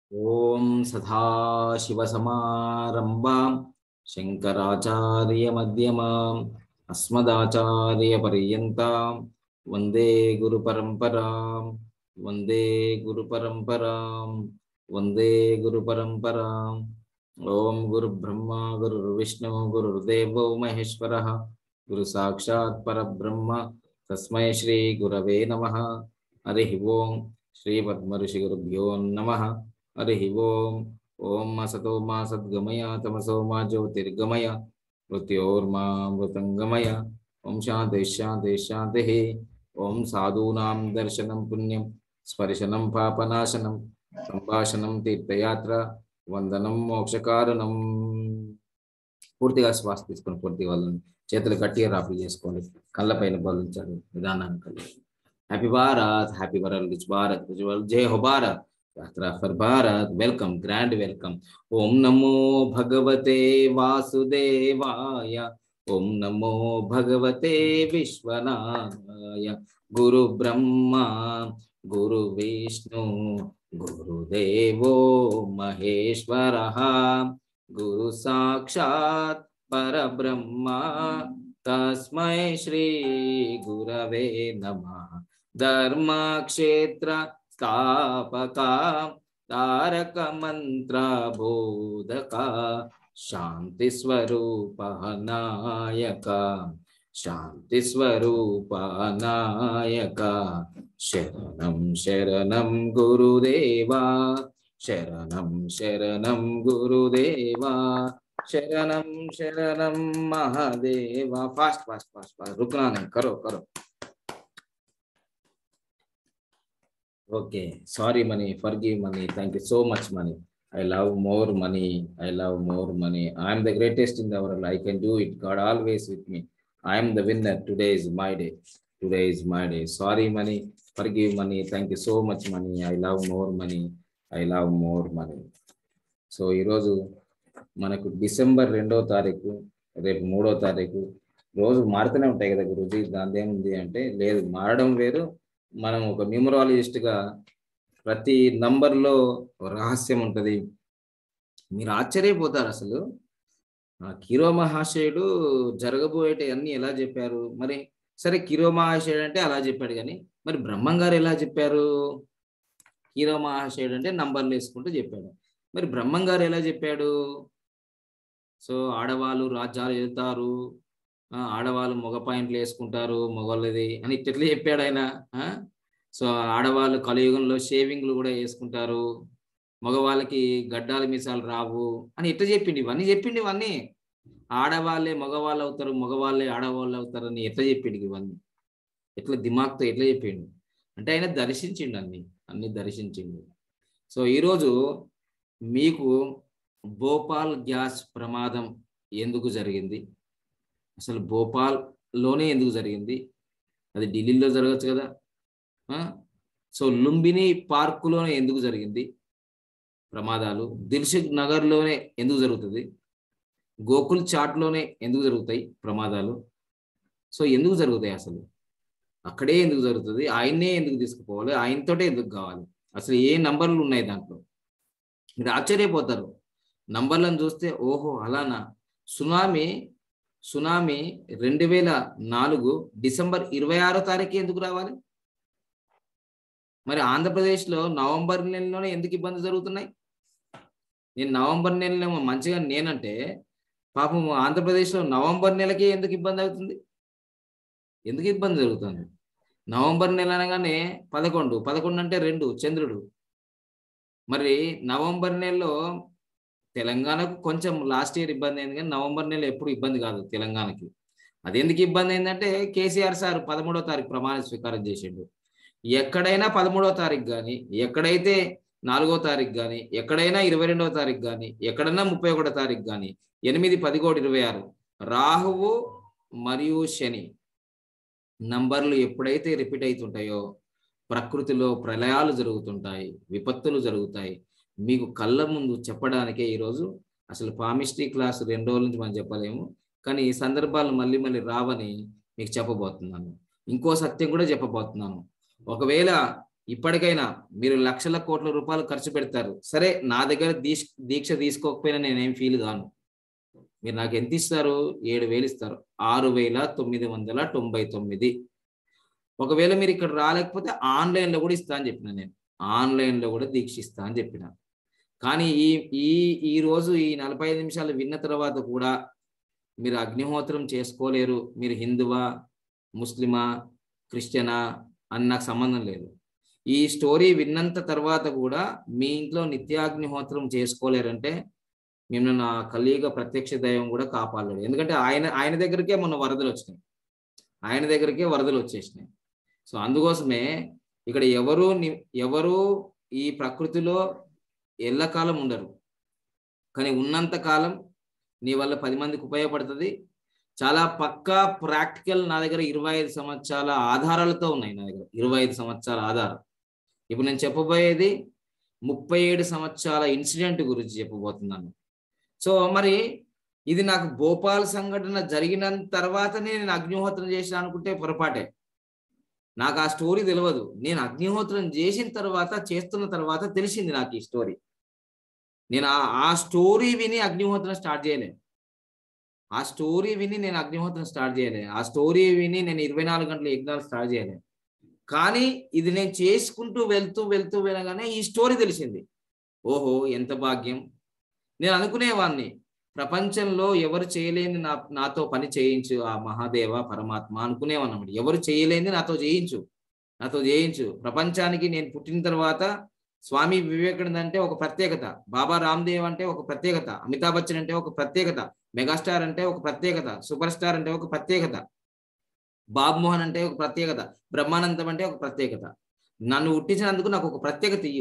ఓం సదాశివసమారంభాం శంకరాచార్యమధ్యమాం అస్మదాచార్యపర్యంతాం వందే గురుపరంపరాం వందే గురుపరంపరాం వందే గురుపరంపరాం ఓం గురుబ్రహ్మ గురుర్విష్ణు గురుర్దేవో మహేశ్వర గురు సాక్షాత్ పరబ్రహ్మ తస్మై శ్రీ గురవే నమ హరి ఓం శ్రీ పద్మఋషి గురుభ్యో నమ హరి ఓం ఓం అసతో మా సద్గమయ తమసో మా జ్యోతిర్గమయ మృత్యోర్మా మృతంగమయ ఓం శాంతి శాంతి శాంతి ఓం సాధూనాం దర్శనం పుణ్యం స్పర్శనం పాపనాశనం సంభాషణం తీర్థయాత్ర వందనం మోక్షకారణం పూర్తిగా శ్వాస తీసుకొని పూర్తిగా వాళ్ళని చేతులు గట్టిగా రాపులు చేసుకోండి కళ్ళపైన బలించాలి నిదానాన్ని కలిగి happy Bharat happy world rich Bharat rich world జై హో భారత్ యాత్రా for Bharat welcome grand welcome ఓం నమో భగవతే వాసుదేవాయ ఓం నమో భగవతే విశ్వనాథాయ గురు బ్రహ్మ గురు విష్ణు గురుదేవో మహేశ్వర గురు సాక్షాత్ పరబ్రహ్మ తస్మై శ్రీ గురవే నమ ధర్మక్షేత్ర స్థాపక తారక మంత్ర బోధక శాంతి స్వరూప నాయక శాంతి స్వరూప నాయక శరణం శరణం గురుదేవా శరణం శరణం గురుదేవా శరణం శరణం Mahadeva fast fast fast fast रुकना नहीं करो करो okay sorry money forgive money thank you so much money i love more money i love more money i am the greatest in the world i can do it god always with me i am the winner today is my day today is my day sorry money forgive money thank you so much money i love more money i love more money so ఈరోజు మనకు December రెండో తారీఖు రేపు మూడో తారీఖు రోజు మారుతూనే ఉంటాయి కదా గురుజీ దాని ఏముంది అంటే లేదు మారడం వేరు మనం ఒక న్యూమరాలజిస్ట్గా ప్రతి నంబర్లో రహస్యం ఉంటుంది మీరు ఆశ్చర్యపోతారు అసలు ఆ కిరో మహాశయుడు జరగబోయేటి అన్ని ఎలా చెప్పారు మరి సరే కిరో మహాశయుడు అంటే అలా చెప్పాడు కానీ మరి బ్రహ్మం గారు ఎలా చెప్పారు కిరో మహాశయుడు అంటే నంబర్లు వేసుకుంటూ చెప్పాడు మరి బ్రహ్మం గారు ఎలా చెప్పాడు సో ఆడవాళ్ళు రాజ్యాలు వెళ్తారు ఆడవాళ్ళు మగ పాయింట్లు వేసుకుంటారు మగవాళ్ళది అని ఇట్లా చెప్పాడు ఆయన సో ఆడవాళ్ళు కలియుగంలో షేవింగ్లు కూడా వేసుకుంటారు మగవాళ్ళకి గడ్డాల మీసాలు రావు అని ఇట్లా చెప్పిండి ఇవన్నీ చెప్పిండి ఇవన్నీ ఆడవాళ్ళే మగవాళ్ళు అవుతారు మగవాళ్ళే ఆడవాళ్ళు అవుతారు అని ఎట్లా చెప్పిండు ఇవన్నీ ఎట్లా దిమాగ్తో ఎట్లా చెప్పిండు అంటే ఆయన దర్శించిండు అన్ని అన్ని దర్శించిండు సో ఈరోజు మీకు భోపాల్ గ్యాస్ ప్రమాదం ఎందుకు జరిగింది అసలు భోపాల్లోనే ఎందుకు జరిగింది అది ఢిల్లీలో జరగచ్చు కదా సో లుంబిని పార్కులోనే ఎందుకు జరిగింది ప్రమాదాలు దిల్షుక్ నగర్లోనే ఎందుకు జరుగుతుంది గోకుల్ చాట్లోనే ఎందుకు జరుగుతాయి ప్రమాదాలు సో ఎందుకు జరుగుతాయి అసలు అక్కడే ఎందుకు జరుగుతుంది ఆయన్నే ఎందుకు తీసుకుపోవాలి ఆయనతోటే ఎందుకు కావాలి అసలు ఏ నంబర్లు ఉన్నాయి దాంట్లో మీరు ఆశ్చర్యపోతారు నంబర్లను చూస్తే ఓహో అలానా సునామీ సునామీ రెండు వేల నాలుగు డిసెంబర్ ఇరవై ఆరో తారీఖు ఎందుకు రావాలి మరి ఆంధ్రప్రదేశ్లో నవంబర్ నెలలోనే ఎందుకు ఇబ్బంది జరుగుతున్నాయి నేను నవంబర్ నెలలో మంచిగా నేనంటే పాపం ఆంధ్రప్రదేశ్లో నవంబర్ నెలకే ఎందుకు ఇబ్బంది అవుతుంది ఎందుకు ఇబ్బంది జరుగుతుంది నవంబర్ నెల అనగానే పదకొండు పదకొండు అంటే రెండు చంద్రుడు మరి నవంబర్ నెలలో తెలంగాణకు కొంచెం లాస్ట్ ఇయర్ ఇబ్బంది అయింది కానీ నవంబర్ నెల ఎప్పుడు ఇబ్బంది కాదు తెలంగాణకి అదెందుకు ఇబ్బంది అయిందంటే కేసీఆర్ సార్ పదమూడో తారీఖు ప్రమాణ స్వీకారం చేసిండు ఎక్కడైనా పదమూడో తారీఖు కానీ ఎక్కడైతే నాలుగో తారీఖు కానీ ఎక్కడైనా ఇరవై రెండవ తారీఖు కానీ ఎక్కడైనా ముప్పై ఒకటో తారీఖు కానీ ఎనిమిది పదికోటి ఇరవై ఆరు రాహువు మరియు శని నంబర్లు ఎప్పుడైతే రిపీట్ అవుతుంటాయో ప్రకృతిలో ప్రళయాలు జరుగుతుంటాయి విపత్తులు జరుగుతాయి మీకు కళ్ళ ముందు చెప్పడానికే ఈరోజు అసలు పామిస్ట్రీ క్లాస్ రెండు రోజుల నుంచి మనం చెప్పలేము కానీ ఈ సందర్భాలు మళ్ళీ మళ్ళీ రావని మీకు చెప్పబోతున్నాను ఇంకో సత్యం కూడా చెప్పబోతున్నాను ఒకవేళ ఇప్పటికైనా మీరు లక్షల కోట్ల రూపాయలు ఖర్చు పెడతారు సరే నా దగ్గర దీక్ష దీక్ష తీసుకోకపోయినా నేనేం ఫీల్ కాను మీరు నాకు ఎంత ఇస్తారు ఏడు వేలు ఇస్తారు ఆరు వేల తొమ్మిది వందల తొంభై తొమ్మిది ఒకవేళ మీరు ఇక్కడ రాలేకపోతే ఆన్లైన్లో కూడా ఇస్తా అని చెప్పిన నేను ఆన్లైన్లో కూడా దీక్ష ఇస్తా అని చెప్పిన కానీ ఈ ఈ ఈ రోజు ఈ నలభై ఐదు నిమిషాలు విన్న తర్వాత కూడా మీరు అగ్నిహోత్రం చేసుకోలేరు మీరు హిందువా ముస్లిమా క్రిస్టియనా అని నాకు సంబంధం లేదు ఈ స్టోరీ విన్నంత తర్వాత కూడా మీ ఇంట్లో నిత్యాగ్నిహోత్రం చేసుకోలేరంటే మేము నా కలియుగ ప్రత్యక్ష దైవం కూడా కాపాడలేడు ఎందుకంటే ఆయన ఆయన దగ్గరికే మొన్న వరదలు వచ్చినాయి ఆయన దగ్గరికే వరదలు వచ్చేసినాయి సో అందుకోసమే ఇక్కడ ఎవరు ని- ఎవరు ఈ ప్రకృతిలో ఎల్లకాలం ఉండరు కానీ ఉన్నంత కాలం నీ వల్ల పది మందికి ఉపయోగపడుతుంది చాలా పక్కా ప్రాక్టికల్ నా దగ్గర ఇరవై ఐదు సంవత్సరాల ఆధారాలతో ఉన్నాయి నా దగ్గర ఇరవై ఐదు సంవత్సరాల ఆధారం ఇప్పుడు నేను చెప్పబోయేది ముప్పై ఏడు సంవత్సరాల ఇన్సిడెంట్ గురించి చెప్పబోతున్నాను సో మరి ఇది నాకు భోపాల్ సంఘటన జరిగిన తర్వాతనే నేను అగ్నిహోత్రం చేసిన అనుకుంటే పొరపాటే నాకు ఆ స్టోరీ తెలియదు నేను అగ్నిహోత్రం చేసిన తర్వాత చేస్తున్న తర్వాత తెలిసింది నాకు ఈ స్టోరీ నేను ఆ- ఆ స్టోరీ విని అగ్నిహోత్రం స్టార్ట్ చేయలే ఆ స్టోరీ విని నేను అగ్నిహోత్రం స్టార్ట్ చేయలే ఆ స్టోరీ విని నేను ఇరవై నాలుగు గంటల యజ్ఞాలు స్టార్ట్ చేయలే కానీ ఇది నేను చేసుకుంటూ వెళ్తూ వెళ్తూ వెళ్ళగానే ఈ స్టోరీ తెలిసింది ఓహో ఎంత భాగ్యం నేను అనుకునేవాడిని ప్రపంచంలో ఎవరు చేయలేని నా నాతో పని చేయించు ఆ మహాదేవ పరమాత్మ అనుకునేవాడిని అన్నమాట ఎవరు చేయలేని నాతో చేయించు నాతో చేయించు ప్రపంచానికి నేను పుట్టిన తర్వాత స్వామి వివేకానంద అంటే ఒక ప్రత్యేకత బాబా రామ్దేవ్ అంటే ఒక ప్రత్యేకత అమితాబ్ బచ్చన్ అంటే ఒక ప్రత్యేకత మెగాస్టార్ అంటే ఒక ప్రత్యేకత సూపర్ స్టార్ అంటే ఒక ప్రత్యేకత బాబ్ మోహన్ అంటే ఒక ప్రత్యేకత బ్రహ్మానందం అంటే ఒక ప్రత్యేకత నన్ను పుట్టించినందుకు నాకు ఒక ప్రత్యేకత ఇయ్యు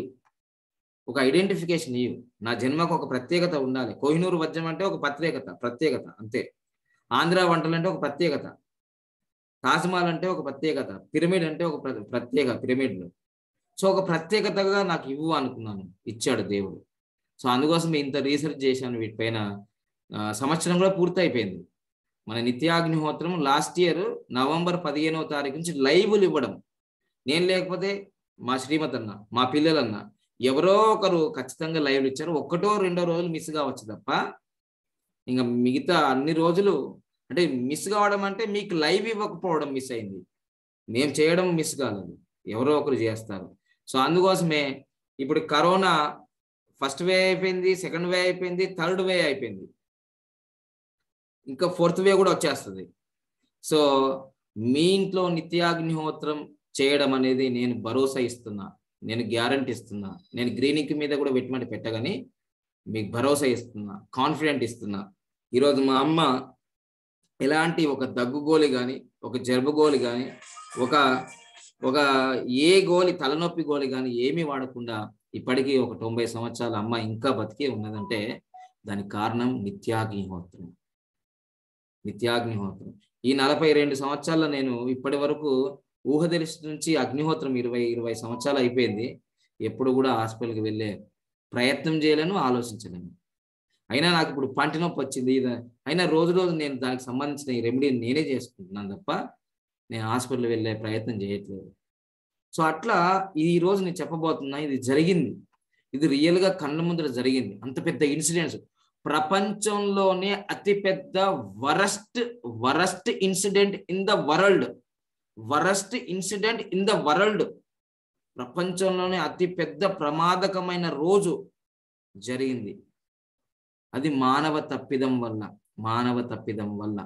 ఒక ఐడెంటిఫికేషన్ ఇయ్యు నా జన్మకు ఒక ప్రత్యేకత ఉండాలి కోహినూరు వజ్రం అంటే ఒక ప్రత్యేకత ప్రత్యేకత అంతే ఆంధ్ర వంటలు అంటే ఒక ప్రత్యేకత తాజ్మహల్ అంటే ఒక ప్రత్యేకత పిరమిడ్ అంటే ఒక ప్ర- ప్రత్యేక పిరమిడ్లు సో ఒక ప్రత్యేకతగా నాకు ఇవ్వు అనుకున్నాను ఇచ్చాడు దేవుడు సో అందుకోసం ఇంత రీసెర్చ్ చేశాను వీటిపైన ఆ, సంవత్సరం కూడా పూర్తి అయిపోయింది మన నిత్యాగ్నిహోత్రం లాస్ట్ ఇయర్ నవంబర్ పదిహేనవ తారీఖు నుంచి లైవ్లు ఇవ్వడం నేను లేకపోతే మా శ్రీమతి అన్న మా పిల్లలన్న ఎవరో ఒకరు ఖచ్చితంగా లైవ్లు ఇచ్చారు ఒక్కటో రెండో రోజులు మిస్ కావచ్చు తప్ప ఇంకా మిగతా అన్ని రోజులు అంటే మిస్ కావడం అంటే మీకు లైవ్ ఇవ్వకపోవడం మిస్ అయింది మేము చేయడం మిస్ కాలేదు ఎవరో ఒకరు చేస్తారు సో అందుకోసమే ఇప్పుడు కరోనా ఫస్ట్ వే అయిపోయింది సెకండ్ వే అయిపోయింది థర్డ్ వే అయిపోయింది ఇంకా ఫోర్త్ వే కూడా వచ్చేస్తుంది సో మీ ఇంట్లో నిత్యాగ్నిహోత్రం చేయడం అనేది నేను భరోసా ఇస్తున్నా నేను గ్యారంటీ ఇస్తున్నా నేను గ్రీనింగ్ మీద కూడా పెట్టమని పెట్టగాని మీకు భరోసా ఇస్తున్నా కాన్ఫిడెంట్ ఇస్తున్నా ఈరోజు మా అమ్మ ఎలాంటి ఒక దగ్గు గోలి కానీ ఒక జలుబు గోలి కానీ ఒక ఒక ఏ గోలి తలనొప్పి గోలి కానీ ఏమీ వాడకుండా ఇప్పటికీ ఒక తొంభై సంవత్సరాల అమ్మ ఇంకా బతికే ఉన్నదంటే దానికి కారణం నిత్యాగ్నిహోత్రం నిత్యాగ్నిహోత్రం ఈ నలభై రెండు సంవత్సరాల్లో నేను ఇప్పటి వరకు ఊహ తెలిసి నుంచి అగ్నిహోత్రం ఇరవై ఇరవై సంవత్సరాలు అయిపోయింది ఎప్పుడు కూడా హాస్పిటల్కి వెళ్ళే ప్రయత్నం చేయలేను ఆలోచించలేను అయినా నాకు ఇప్పుడు పంటి నొప్పి వచ్చింది ఇది అయినా రోజు రోజు నేను దానికి సంబంధించిన ఈ రెమెడీని నేనే చేసుకుంటున్నాను తప్ప నేను హాస్పిటల్ వెళ్ళే ప్రయత్నం చేయట్లేదు సో అట్లా ఈ రోజు నేను చెప్పబోతున్నా ఇది జరిగింది ఇది రియల్ గా కళ్ళ ముందర జరిగింది అంత పెద్ద ఇన్సిడెంట్స్ ప్రపంచంలోనే అతి పెద్ద worst worst incident in the world worst incident in the world ప్రపంచంలోనే అతి పెద్ద ప్రమాదకమైన రోజు జరిగింది అది మానవ తప్పిదం వల్ల మానవ తప్పిదం వల్ల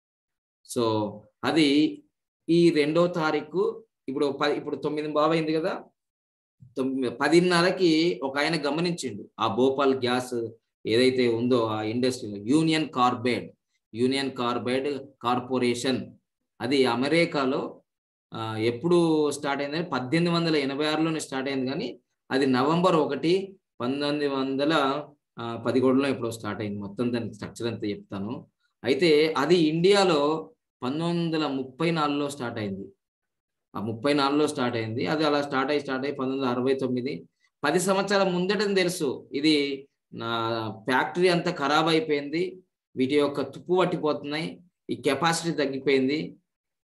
సో అది ఈ రెండో తారీఖు ఇప్పుడు పది ఇప్పుడు తొమ్మిది బాబు అయింది కదా తొమ్మిది పదిన్నరకి ఒక ఆయన గమనించిండు ఆ భోపాల్ గ్యాస్ ఏదైతే ఉందో ఆ ఇండస్ట్రీలో Union Carbide Union Carbide Corporation అది అమెరికాలో ఆ, ఎప్పుడు స్టార్ట్ అయిందని పద్దెనిమిది వందల ఎనభై ఆరులోనే స్టార్ట్ అయింది కానీ అది నవంబర్ ఒకటి పంతొమ్మిది వందల ఆ, పదిహేడులో ఇప్పుడు స్టార్ట్ అయింది మొత్తం దాని స్ట్రక్చర్ అంతా చెప్తాను అయితే అది ఇండియాలో పంతొమ్మిది వందల ముప్పై నాలుగులో స్టార్ట్ అయింది ఆ ముప్పై నాలుగులో స్టార్ట్ అయింది అది అలా స్టార్ట్ అయ్యి స్టార్ట్ అయ్యి పంతొమ్మిది వందల అరవై తొమ్మిది పది సంవత్సరాల ముందటని తెలుసు ఇది నా ఫ్యాక్టరీ అంతా ఖరాబ్ అయిపోయింది వీటి యొక్క తుప్పు పట్టిపోతున్నాయి ఈ కెపాసిటీ తగ్గిపోయింది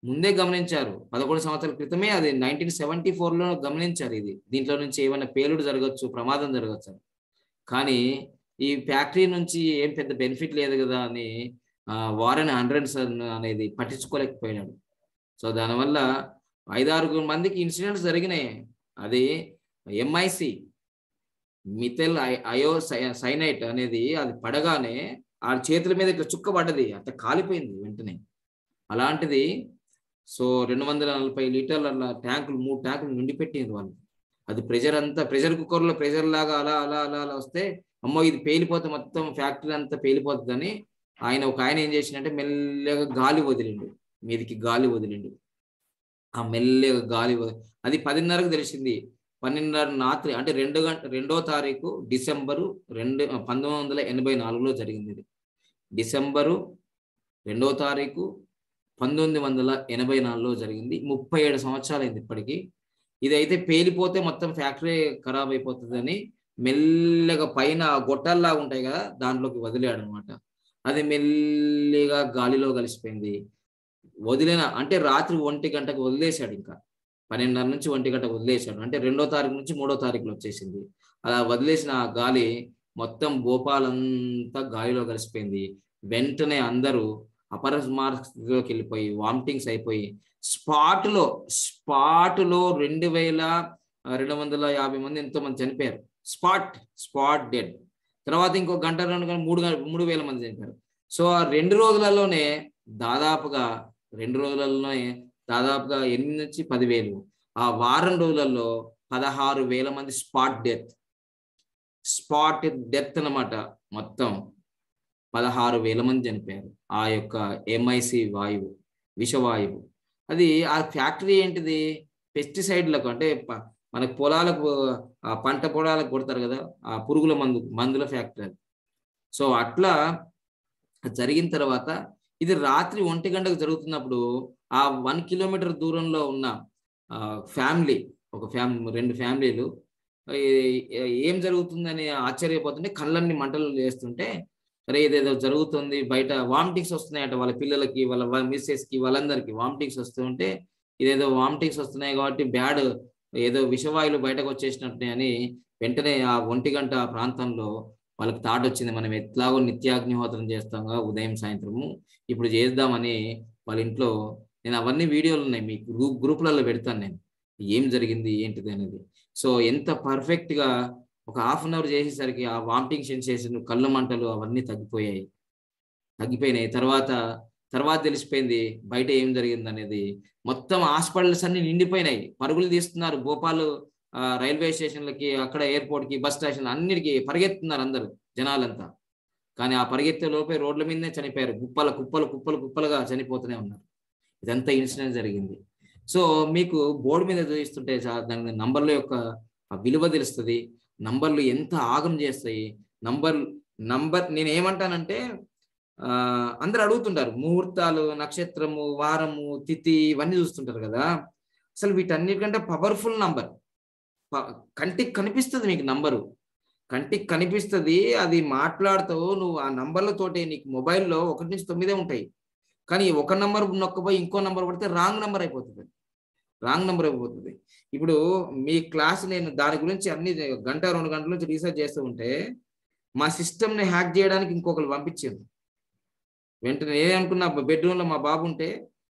ముందే గమనించారు పదకొండు సంవత్సరాల క్రితమే అది నైన్టీన్ సెవెంటీ ఫోర్లో గమనించారు ఇది దీంట్లో నుంచి ఏమైనా పేలుడు జరగచ్చు ప్రమాదం జరగచ్చు అని కానీ ఈ ఫ్యాక్టరీ నుంచి ఏం పెద్ద బెనిఫిట్ లేదు కదా అని వారెన్ హండ్రెడ్స్ అనేది పట్టించుకోలేకపోయాడు సో దానివల్ల ఐదారుగురు మందికి ఇన్సిడెంట్స్ జరిగినాయి అది ఎంఐసి మిథెల్ అయో సైనైట్ అనేది అది పడగానే ఆ చేతుల మీద ఇట్లా చుక్క పడ్డది అంత కాలిపోయింది వెంటనే అలాంటిది సో రెండు వందల నలభై లీటర్ల ట్యాంకులు మూడు ట్యాంకులు నిండి పెట్టింది వాళ్ళు అది ప్రెషర్ అంతా ప్రెషర్ కుక్కర్లో ప్రెషర్ లాగా అలా అలా అలా అలా వస్తే అమ్మో ఇది పేలిపోతే మొత్తం ఫ్యాక్టరీ అంతా పేలిపోతుందని ఆయన ఒక ఆయన ఏం చేసిందంటే మెల్లగా గాలి వదిలిండు మీదికి గాలి వదిలిండు ఆ మెల్లగా గాలి వదిలి అది పదిన్నరకు తెలిసింది పన్నెండున్నర రాత్రి అంటే రెండు గంట రెండో తారీఖు డిసెంబరు రెండు పంతొమ్మిది వందల ఎనభై నాలుగులో జరిగింది ఇది డిసెంబరు రెండో తారీఖు పంతొమ్మిది వందల ఎనభై నాలుగులో జరిగింది ముప్పై ఏడు సంవత్సరాలైంది ఇప్పటికీ ఇదైతే పేలిపోతే మొత్తం ఫ్యాక్టరీ ఖరాబ్ అయిపోతుందని మెల్లగా పైన గొట్టాల్లాగా ఉంటాయి కదా దాంట్లోకి వదిలాడు అనమాట అది మెల్లిగా గాలిలో కలిసిపోయింది వదిలిన అంటే రాత్రి ఒంటి గంటకు వదిలేశాడు ఇంకా పన్నెండున్నర నుంచి ఒంటి గంట వదిలేశాడు అంటే రెండో తారీఖు నుంచి మూడో తారీఖులో వచ్చేసింది అలా వదిలేసిన ఆ గాలి మొత్తం భోపాలంతా గాలిలో కలిసిపోయింది వెంటనే అందరూ అపరస్మార్లోకి వెళ్ళిపోయి వామిటింగ్స్ అయిపోయి స్పాట్లో స్పాట్లో రెండు వేల రెండు వందల యాభై మంది ఎంతో మంది చనిపోయారు స్పాట్ స్పాట్ డెడ్ తర్వాత ఇంకో గంట రెండు గంట మూడు మూడు వేల మంది చనిపోయారు సో ఆ రెండు రోజులలోనే దాదాపుగా రెండు రోజులలోనే దాదాపుగా ఎనిమిది నుంచి పదివేలు ఆ వారం రోజులలో పదహారు వేల మంది స్పాట్ డెత్ స్పాట్ డెత్ అనమాట మొత్తం పదహారు వేల మంది చనిపోయారు ఆ యొక్క ఎంఐసి వాయువు విషవాయువు అది ఆ ఫ్యాక్టరీ ఏంటిది పెస్టిసైడ్లకు అంటే మనకు పొలాలకు ఆ పంట పొలాలకు కొడతారు కదా ఆ పురుగుల మందు మందుల ఫ్యాక్టరీ సో అట్లా జరిగిన తర్వాత ఇది రాత్రి ఒంటి గంటకు జరుగుతున్నప్పుడు ఆ వన్ కిలోమీటర్ దూరంలో ఉన్న ఫ్యామిలీ ఒక ఫ్యామిలీ రెండు ఫ్యామిలీలు ఏం జరుగుతుందని ఆశ్చర్యపోతుంటే కళ్ళన్ని మంటలు వేస్తుంటే అరే ఇదేదో జరుగుతుంది బయట వామిటింగ్స్ వస్తున్నాయట వాళ్ళ పిల్లలకి వాళ్ళ మిస్సెస్కి వాళ్ళందరికీ వామిటింగ్స్ వస్తుంటే ఇదేదో వామిటింగ్స్ వస్తున్నాయి కాబట్టి బ్యాడ్ ఏదో విషవాయువులు బయటకు వచ్చేసినట్టు అని వెంటనే ఆ ఒంటి గంట ప్రాంతంలో వాళ్ళకి థాట్ వచ్చింది మనం ఎట్లాగో నిత్యాగ్నిహోత్రం చేస్తాంగా ఉదయం సాయంత్రము ఇప్పుడు చేద్దామని వాళ్ళ ఇంట్లో నేను అవన్నీ వీడియోలు ఉన్నాయి మీ గ్రూప్ గ్రూప్లలో పెడతాను నేను ఏం జరిగింది ఏంటిది అనేది సో ఎంత పర్ఫెక్ట్గా ఒక హాఫ్ అన్ అవర్ చేసేసరికి ఆ వామిటింగ్ సెన్సేషన్ కళ్ళు మంటలు అవన్నీ తగ్గిపోయాయి తగ్గిపోయినాయి తర్వాత తర్వాత తెలిసిపోయింది బయట ఏం జరిగింది అనేది మొత్తం హాస్పిటల్స్ అన్ని నిండిపోయినాయి పరుగులు తీస్తున్నారు భోపాల్ రైల్వే స్టేషన్లకి అక్కడ ఎయిర్పోర్ట్కి బస్ స్టేషన్ అన్నిటికీ పరిగెత్తున్నారు అందరు జనాలంతా కానీ ఆ పరిగెత్తే లోపే రోడ్ల మీదనే చనిపోయారు కుప్పల కుప్పలు కుప్పలు కుప్పలుగా చనిపోతూనే ఉన్నారు ఇదంతా ఇన్సిడెంట్ జరిగింది సో మీకు బోర్డు మీద చూపిస్తుంటే దాని నంబర్ల యొక్క విలువ తెలుస్తుంది నంబర్లు ఎంత ఆగం చేస్తాయి నంబర్ నంబర్ నేను ఏమంటానంటే ఆ అందరు అడుగుతుంటారు ముహూర్తాలు నక్షత్రము వారము తిథి ఇవన్నీ చూస్తుంటారు కదా అసలు వీటన్నిటికంటే పవర్ఫుల్ నంబర్ కంటికి కనిపిస్తుంది మీకు నంబరు కంటికి కనిపిస్తుంది అది మాట్లాడుతావు నువ్వు ఆ నంబర్లతోటి నీకు మొబైల్లో ఒకటి నుంచి తొమ్మిదే ఉంటాయి కానీ ఒక నంబర్ నొక్కపోయి ఇంకో నంబర్ పడితే రాంగ్ నెంబర్ అయిపోతుంది రాంగ్ నెంబర్ అయిపోతుంది ఇప్పుడు మీ క్లాస్ నేను దాని గురించి అన్ని గంట రెండు గంటల నుంచి రీసెర్చ్ చేస్తూ ఉంటే మా సిస్టమ్ని హ్యాక్ చేయడానికి ఇంకొకరు పంపించింది వెంటనే ఏమనుకున్నా బెడ్రూమ్లో మా బాబు ఉంటే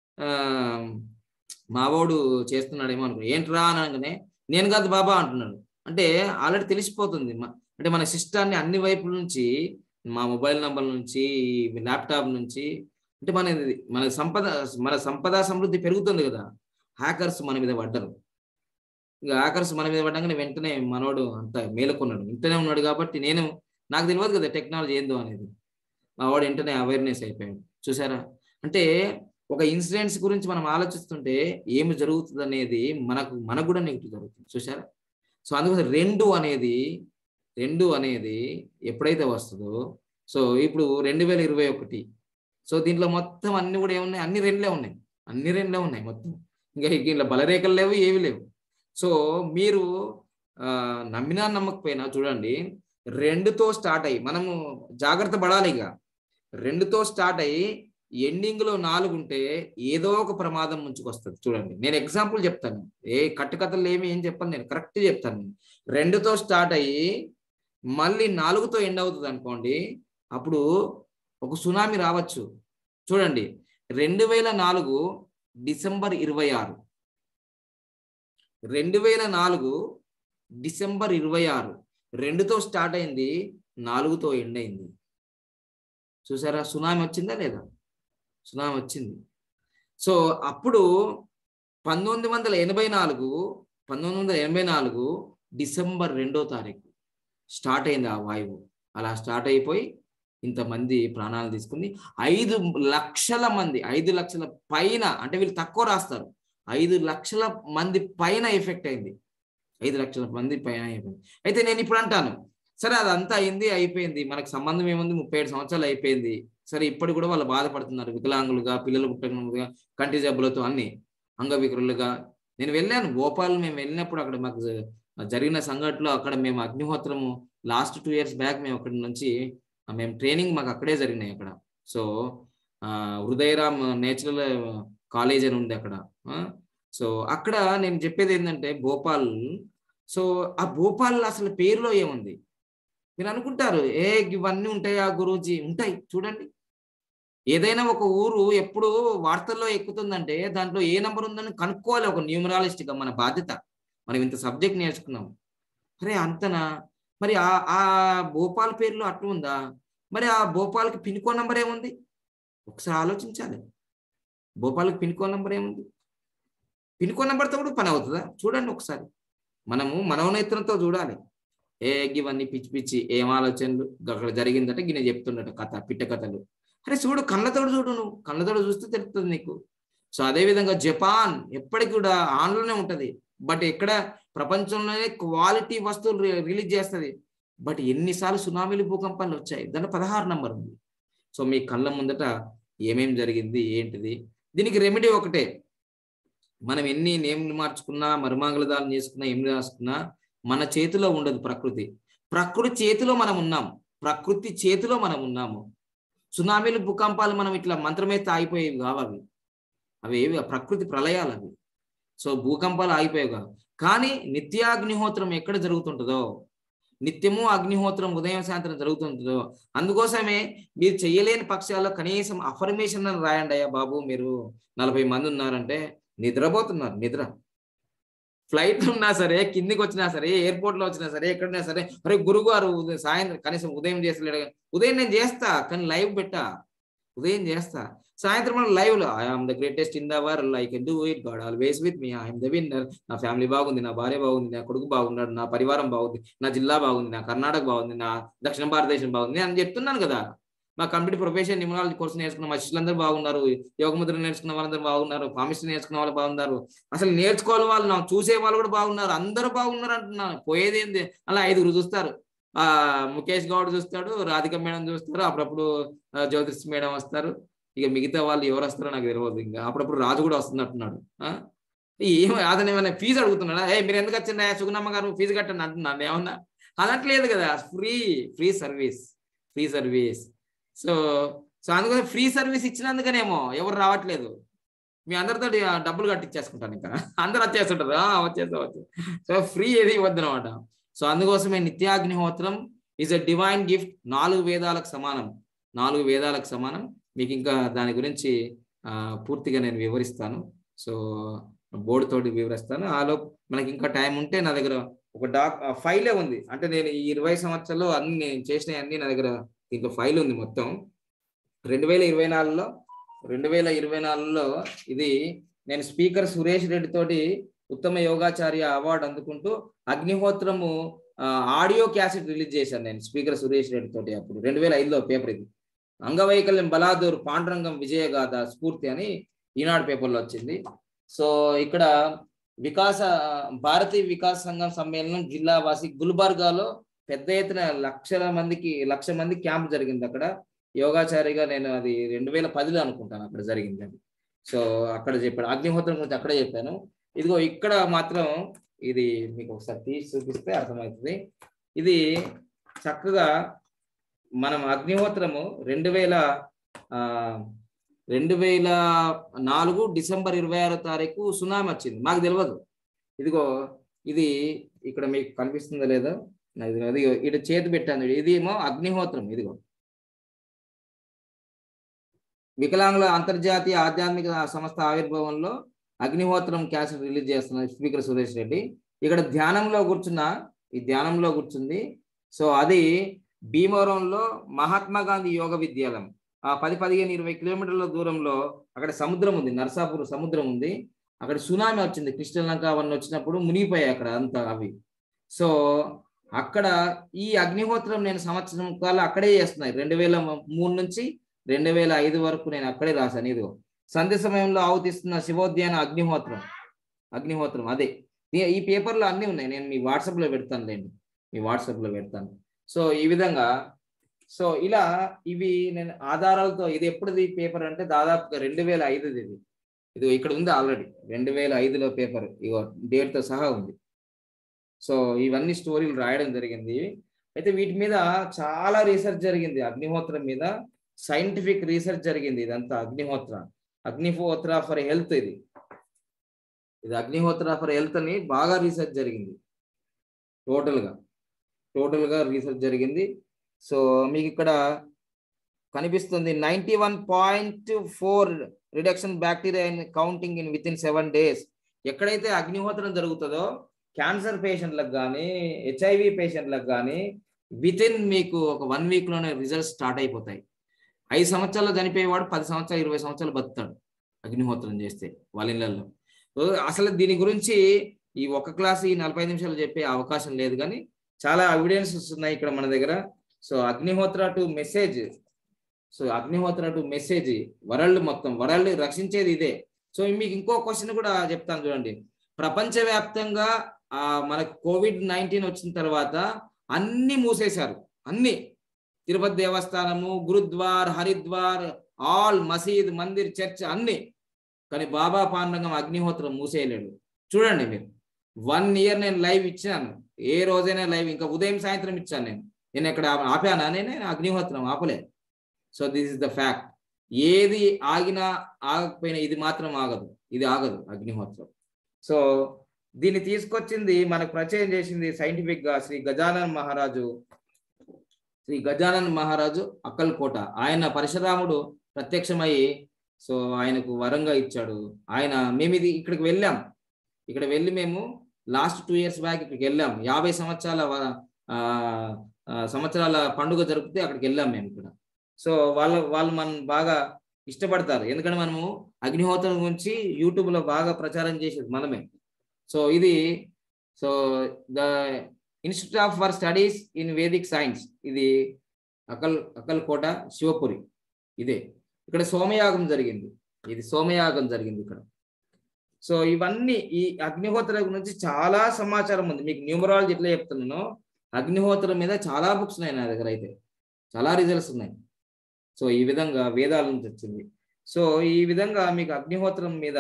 మావోడు చేస్తున్నాడేమో అనుకున్నా ఏంట్రా అనగానే నేను కాదు బాబా అంటున్నాడు అంటే ఆల్రెడీ తెలిసిపోతుంది అంటే మన సిస్టాన్ని అన్ని వైపుల నుంచి మా మొబైల్ నంబర్ నుంచి ల్యాప్టాప్ నుంచి అంటే మన మన సంపద మన సంపద సమృద్ధి పెరుగుతుంది కదా హ్యాకర్స్ మన మీద పడ్డరు ఇక హ్యాకర్స్ మన మీద పడ్డాకనే వెంటనే మనోడు అంత మేలుకున్నాడు ఇంటనే ఉన్నాడు కాబట్టి నేను నాకు తెలియదు కదా టెక్నాలజీ ఏందో అనేది మా వాడు వెంటనే అవేర్నెస్ అయిపోయాడు చూసారా అంటే ఒక ఇన్సిడెంట్స్ గురించి మనం ఆలోచిస్తుంటే ఏమి జరుగుతుంది అనేది మనకు మనకు కూడా నెగిటివ్ జరుగుతుంది చూసారా సో అందుకోసం రెండు అనేది రెండు అనేది ఎప్పుడైతే వస్తుందో సో ఇప్పుడు రెండు వేల ఇరవై ఒకటి సో దీంట్లో మొత్తం అన్ని కూడా ఏమున్నాయి అన్ని రెండులే ఉన్నాయి అన్ని రెండులే ఉన్నాయి మొత్తం ఇంకా ఇలా బలరేఖలు లేవు ఏవి లేవు సో మీరు నమ్మినా నమ్మకపోయినా చూడండి రెండుతో స్టార్ట్ అయ్యి మనము జాగ్రత్త పడాలి ఇక రెండుతో స్టార్ట్ అయ్యి ఎండింగ్ లో నాలుగు ఉంటే ఏదో ఒక ప్రమాదం ముంచుకొస్తుంది చూడండి నేను ఎగ్జాంపుల్ చెప్తాను ఏ కట్టుకథలు ఏమి ఏం చెప్పాను నేను కరెక్ట్ చెప్తాను రెండుతో స్టార్ట్ అయ్యి మళ్ళీ నాలుగుతో ఎండ్ అవుతుంది అనుకోండి అప్పుడు ఒక సునామీ రావచ్చు చూడండి రెండు వేల నాలుగు డిసెంబర్ ఇరవై ఆరు రెండు వేల నాలుగు డిసెంబర్ ఇరవై ఆరు రెండుతో స్టార్ట్ అయింది నాలుగుతో ఎండ్ అయింది చూసారా సునామీ వచ్చిందా లేదా సునామీ వచ్చింది సో అప్పుడు పంతొమ్మిది వందల ఎనభై నాలుగు పంతొమ్మిది వందల ఎనభై నాలుగు డిసెంబర్ రెండో తారీఖు స్టార్ట్ అయింది ఆ వాయువు అలా స్టార్ట్ అయిపోయి ఇంతమంది ప్రాణాలు తీసుకుంది ఐదు లక్షల మంది ఐదు లక్షల పైన అంటే వీళ్ళు తక్కువ రాస్తారు ఐదు లక్షల మంది పైన ఎఫెక్ట్ అయింది ఐదు లక్షల మంది పైన అయిపోయింది అయితే నేను ఇప్పుడు అంటాను సరే అదంతా అయింది అయిపోయింది మనకు సంబంధం ఏముంది ముప్పై ఏడు సంవత్సరాలు అయిపోయింది సరే ఇప్పటికి కూడా వాళ్ళు బాధపడుతున్నారు వికలాంగులుగా పిల్లలు పుట్టకముగా కంటి జబ్బులతో అన్ని అంగవికరులుగా నేను వెళ్ళాను భోపాల్ మేము వెళ్ళినప్పుడు అక్కడ మాకు జ- జరిగిన సంఘటనలో అక్కడ మేము అగ్నిహోత్రము లాస్ట్ టూ ఇయర్స్ బ్యాక్ మేము అక్కడి నుంచి ఆ, మేము ట్రైనింగ్ మాకు అక్కడే జరిగినాయి అక్కడ సో ఆ, హృదయరామ్ నేచురల్ కాలేజ్ అని ఉంది అక్కడ ఆ, సో అక్కడ నేను చెప్పేది ఏంటంటే భోపాల్ సో ఆ భోపాల్ అసలు పేరులో ఏముంది మీరు అనుకుంటారు ఏ ఇవన్నీ ఉంటాయా గురూజీ ఉంటాయి చూడండి ఏదైనా ఒక ఊరు ఎప్పుడు వార్తల్లో ఎక్కుతుందంటే దాంట్లో ఏ నంబర్ ఉందని కనుక్కోవాలి ఒక న్యూమరాలిస్ట్ గా మన బాధ్యత మనం ఇంత సబ్జెక్ట్ నేర్చుకున్నాం అరే అంతనా మరి ఆ ఆ భోపాల్ పేరులో అట్లా ఉందా మరి ఆ భోపాల్కి పిన్ కోడ్ నంబర్ ఏముంది ఒకసారి ఆలోచించాలి భోపాల్కి పిన్ కోడ్ నంబర్ ఏముంది పిన్ కోడ్ నంబర్తో కూడా పని అవుతుందా చూడండి ఒకసారి మనము మనోనేత్రంతో చూడాలి ఏ ఇవన్నీ పిచ్చి పిచ్చి ఏం ఆలోచనలు అక్కడ జరిగిందంటే గిన్నె చెప్తున్నట్టు కథ పిట్ట కథలు అరే చూడు కళ్ళతోడు చూడు నువ్వు కళ్ళతోడు చూస్తే తెలుస్తుంది నీకు సో అదే విధంగా జపాన్ ఎప్పటికి కూడా ఆన్లోనే ఉంటది బట్ ఎక్కడ ప్రపంచంలోనే క్వాలిటీ వస్తువులు రి- రిలీజ్ చేస్తుంది బట్ ఎన్నిసార్లు సునామీలు భూకంపాలు వచ్చాయి దాంట్లో పదహారు నంబర్ ఉంది సో మీ కళ్ళ ముందట ఏమేం జరిగింది ఏంటిది దీనికి రెమెడీ ఒకటే మనం ఎన్ని నేమ్లు మార్చుకున్నా మరుమాంగళదానం చేసుకున్నా ఏం రాసుకున్నా మన చేతిలో ఉండదు ప్రకృతి ప్రకృతి చేతిలో మనం ఉన్నాం ప్రకృతి చేతిలో మనం ఉన్నాము సునామీలు భూకంపాలు మనం ఇట్లా మంత్రమేస్తే ఆగిపోయేవి కావు అవి అవి ఏవి ప్రకృతి ప్రళయాలు అవి సో భూకంపాలు ఆగిపోయేవి కావు కానీ నిత్యాగ్నిహోత్రం ఎక్కడ జరుగుతుంటుందో నిత్యము అగ్నిహోత్రం ఉదయం సాయంత్రం జరుగుతుంటుందో అందుకోసమే మీరు చేయలేని పక్షాల్లో కనీసం అఫర్మేషన్ అని రాయండి అయ్యా బాబు మీరు నలభై మంది ఉన్నారంటే నిద్రపోతున్నారు నిద్ర ఫ్లైట్ ఉన్నా సరే కిందికి వచ్చినా సరే ఎయిర్పోర్ట్ లో వచ్చినా సరే ఎక్కడైనా సరే అరే గురుగారు ఉదయం సాయంత్రం కనీసం ఉదయం చేస్తలేడు ఉదయం నేను చేస్తా కానీ లైవ్ పెట్టా ఉదయం చేస్తా సాయంత్రం లైవ్ లో I'm the greatest in the world I can do it God always with me I'm the winner నా ఫ్యామిలీ బాగుంది నా భార్య బాగుంది నా కొడుకు బాగున్నాడు నా పరివారం బాగుంది నా జిల్లా బాగుంది నా కర్ణాటక బాగుంది నా దక్షిణ భారతదేశం బాగుంది అని చెప్తున్నాను కదా మా కంప్లీట్ ప్రొఫెషన్ నిమనాలజీ కోర్స్ నేర్చుకున్న మా శిష్యులందరూ బాగున్నారు యోగముద్ర నేర్చుకున్న వాళ్ళందరూ బాగున్నారు పామిస్ట్రీ నేర్చుకున్న వాళ్ళు బాగున్నారు అసలు నేర్చుకోవాలి వాళ్ళు నాకు చూసే వాళ్ళు కూడా బాగున్నారు అందరూ బాగున్నారు అంటున్నాను పోయేది ఏంది అలా ఐదుగురు చూస్తారు ఆ ముఖేష్ గౌడ్ చూస్తాడు రాధిక మేడం చూస్తారు అప్పుడప్పుడు ఆ, జ్యోతిష్ మేడం వస్తారు ఇక మిగతా వాళ్ళు ఎవరు వస్తారో నాకు తెలియదు ఇంకా అప్పుడప్పుడు రాజు కూడా వస్తున్నట్టున్నాడు ఆ? ఏం అతను ఏమైనా ఫీజు అడుగుతున్నాడా ఏ మీరు ఎందుకు వచ్చిందా సుగుణమ్మ గారు ఫీజు కట్టండి అంటున్నాను ఏమన్నా అలాంటి కదా free free service free service so so అందుకని ఫ్రీ సర్వీస్ ఇచ్చినందుకనేమో ఎవరు రావట్లేదు మీ అందరితో డబ్బులు కట్టించేసుకుంటాను ఇంకా అందరు వచ్చేస్తుంటారు "ఆ, వచ్చేస్తా వచ్చే సో ఫ్రీ ఏది ఇవ్వద్దు అనమాట సో అందుకోసమే నిత్యాగ్నిహోత్రం ఈజ్ అ డివైన్ గిఫ్ట్ నాలుగు వేదాలకు సమానం నాలుగు వేదాలకు సమానం మీకు ఇంకా దాని గురించి ఆ, పూర్తిగా నేను వివరిస్తాను సో బోర్డు తోటి వివరిస్తాను ఆలో మనకి ఇంకా టైం ఉంటే నా దగ్గర ఒక డాక్ ఫైలే ఉంది అంటే నేను ఈ ఇరవై సంవత్సరాల్లో అన్ని నేను చేసిన అన్ని నా దగ్గర దీంట్లో ఫైల్ ఉంది మొత్తం రెండు వేల ఇరవై నాలుగులో రెండు వేల ఇరవై నాలుగులో ఇది నేను స్పీకర్ సురేష్ రెడ్డి తోటి ఉత్తమ యోగాచార్య అవార్డు అందుకుంటూ అగ్నిహోత్రము ఆ, ఆడియో క్యాసెట్ రిలీజ్ చేశాను నేను స్పీకర్ సురేష్ రెడ్డి తోటి అప్పుడు రెండు వేల ఐదులో పేపర్ ఇది అంగవైకల్యం బలాదూర్ పాండురంగం విజయగాథ స్ఫూర్తి అని ఈనాడు పేపర్లో వచ్చింది సో ఇక్కడ వికాస భారతీయ వికాస సంఘం సమ్మేళనం జిల్లా వాసి గుల్బర్గాలో పెద్ద ఎత్తున లక్షల మందికి లక్ష మంది క్యాంప్ జరిగింది అక్కడ యోగాచారిగా నేను అది రెండు వేల పదిలో అనుకుంటాను అక్కడ జరిగింది అది సో అక్కడ చెప్పాను అగ్నిహోత్రం గురించి అక్కడే చెప్పాను ఇదిగో ఇక్కడ మాత్రం ఇది మీకు ఒకసారి తీసి చూపిస్తే అర్థమవుతుంది ఇది చక్కగా మనం అగ్నిహోత్రము రెండు వేల ఆ, రెండు వేల నాలుగు డిసెంబర్ ఇరవై ఆరో తారీఖు సునామీ వచ్చింది మాకు తెలియదు ఇదిగో ఇది ఇక్కడ మీకు కనిపిస్తుందో లేదో నాకు తెలియదు. ఇదిగో ఇటు చేతి పెట్టాను చూడు. ఇది ఏమో అగ్నిహోత్రం ఇదిగో వికలాంగుల అంతర్జాతీయ ఆధ్యాత్మిక సంస్థ ఆవిర్భావంలో అగ్నిహోత్రం క్యాసెట్ రిలీజ్ చేస్తున్నారు స్పీకర్ సురేష్ రెడ్డి ఇక్కడ ధ్యానంలో కూర్చున్న ఈ ధ్యానంలో కూర్చుంది సో అది భీమవరంలో మహాత్మా గాంధీ యోగ విద్యాలయం ఆ పది పదిహేను ఇరవై కిలోమీటర్ల దూరంలో అక్కడ సముద్రం ఉంది నర్సాపూర్ సముద్రం ఉంది అక్కడ సునామీ వచ్చింది కృష్ణలంక అవన్నీ వచ్చినప్పుడు మునిగిపోయాయి అక్కడ అంతా అవి సో అక్కడ ఈ అగ్నిహోత్రం నేను సంవత్సరం కాలం అక్కడే చేస్తున్నాయి రెండు వేల మూడు నుంచి రెండు వేల ఐదు వరకు నేను అక్కడే రాశాను ఇదిగో సంధ్య సమయంలో ఆవుతిస్తున్న శివోద్యాన అగ్నిహోత్రం అగ్నిహోత్రం అదే ఈ- ఈ పేపర్లో అన్నీ ఉన్నాయి నేను మీ వాట్సాప్లో పెడతాను లేండి మీ వాట్సాప్లో పెడతాను సో ఈ విధంగా సో ఇలా ఇవి నేను ఆధారాలతో ఇది ఎప్పుడుది పేపర్ అంటే దాదాపుగా రెండు వేల ఐదుది ఇది ఇది ఇక్కడ ఉంది ఆల్రెడీ రెండు వేల ఐదులో పేపర్ ఇగో డేట్తో సహా ఉంది సో ఇవన్నీ స్టోరీలు రాయడం జరిగింది అయితే వీటి మీద చాలా రీసెర్చ్ జరిగింది అగ్నిహోత్రం మీద సైంటిఫిక్ రీసెర్చ్ జరిగింది ఇదంతా అగ్నిహోత్ర అగ్నిహోత్ర ఫర్ హెల్త్ ఇది ఇది అగ్నిహోత్ర ఫర్ హెల్త్ అని బాగా రీసెర్చ్ జరిగింది టోటల్గా టోటల్గా రీసెర్చ్ జరిగింది సో మీకు ఇక్కడ కనిపిస్తుంది ninety one point four reduction bacteria in counting in with in seven days ఎక్కడైతే అగ్నిహోత్రం జరుగుతుందో క్యాన్సర్ పేషెంట్లకు కానీ హెచ్ఐవి పేషెంట్లకు కానీ విత్ ఇన్ మీకు ఒక వన్ వీక్లోనే రిజల్ట్స్ స్టార్ట్ అయిపోతాయి ఐదు సంవత్సరాలు చనిపోయేవాడు పది సంవత్సరాలు ఇరవై సంవత్సరాలు బతుకుతాడు అగ్నిహోత్రం చేస్తే వాళ్ళ ఇళ్ళల్లో సో అసలు దీని గురించి ఈ ఒక క్లాస్ ఈ నలభై నిమిషాలు చెప్పే అవకాశం లేదు కానీ చాలా ఎవిడెన్సెస్ ఉన్నాయి ఇక్కడ మన దగ్గర సో అగ్నిహోత్ర టు మెసేజ్ సో అగ్నిహోత్ర టు మెసేజ్ వరల్డ్ మొత్తం వరల్డ్ రక్షించేది ఇదే సో మీకు ఇంకో క్వశ్చన్ కూడా చెప్తాను చూడండి ప్రపంచవ్యాప్తంగా ఆ మనకు కోవిడ్ నైన్టీన్ వచ్చిన తర్వాత అన్ని మూసేశారు అన్ని తిరుపతి దేవస్థానము గురుద్వార్ హరిద్వార్ ఆల్ మసీద్ మందిర్ చర్చ్ అన్ని కానీ బాబా పాండంగం అగ్నిహోత్రం మూసేయలేడు చూడండి మీరు వన్ ఇయర్ నేను లైవ్ ఇచ్చాను ఏ రోజైనా లైవ్ ఇంకా ఉదయం సాయంత్రం ఇచ్చాను నేను నేను ఇక్కడ ఆపానా నేను అగ్నిహోత్రం ఆపలే so this is the fact ఏది ఆగినా ఆగకపోయినా ఇది మాత్రం ఆగదు ఇది ఆగదు అగ్నిహోత్రం సో దీన్ని తీసుకొచ్చింది మనకు పరిచయం చేసింది సైంటిఫిక్ గా శ్రీ గజానన్ మహారాజు శ్రీ గజానన్ మహారాజు అక్కల్కోట ఆయన పరశురాముడు ప్రత్యక్షమయ్యి సో ఆయనకు వరంగా ఇచ్చాడు ఆయన మేము ఇది ఇక్కడికి వెళ్ళాం ఇక్కడ వెళ్ళి మేము లాస్ట్ టూ ఇయర్స్ బ్యాక్ ఇక్కడికి వెళ్ళాం యాభై సంవత్సరాల వ- ఆ, ఆ, సంవత్సరాల పండుగ జరిపితే అక్కడికి వెళ్ళాం మేము ఇక్కడ సో వాళ్ళ వాళ్ళు మనం బాగా ఇష్టపడతారు ఎందుకంటే మనము అగ్నిహోత్రం గురించి యూట్యూబ్ లో బాగా ప్రచారం చేసేది మనమే సో ఇది so the institute of for studies in vedic science ఇది అకల్ అకల్కోట శివపురి ఇదే ఇక్కడ సోమయాగం జరిగింది ఇది సోమయాగం జరిగింది ఇక్కడ సో ఇవన్నీ ఈ అగ్నిహోత్ర గురించి చాలా సమాచారం ఉంది మీకు న్యూమరాలజీ ఎట్లా చెప్తున్నానో అగ్నిహోత్రం మీద చాలా బుక్స్ ఉన్నాయి నా దగ్గర అయితే చాలా రిజల్ట్స్ ఉన్నాయి సో ఈ విధంగా వేదాల నుంచి వచ్చింది సో ఈ విధంగా మీకు అగ్నిహోత్రం మీద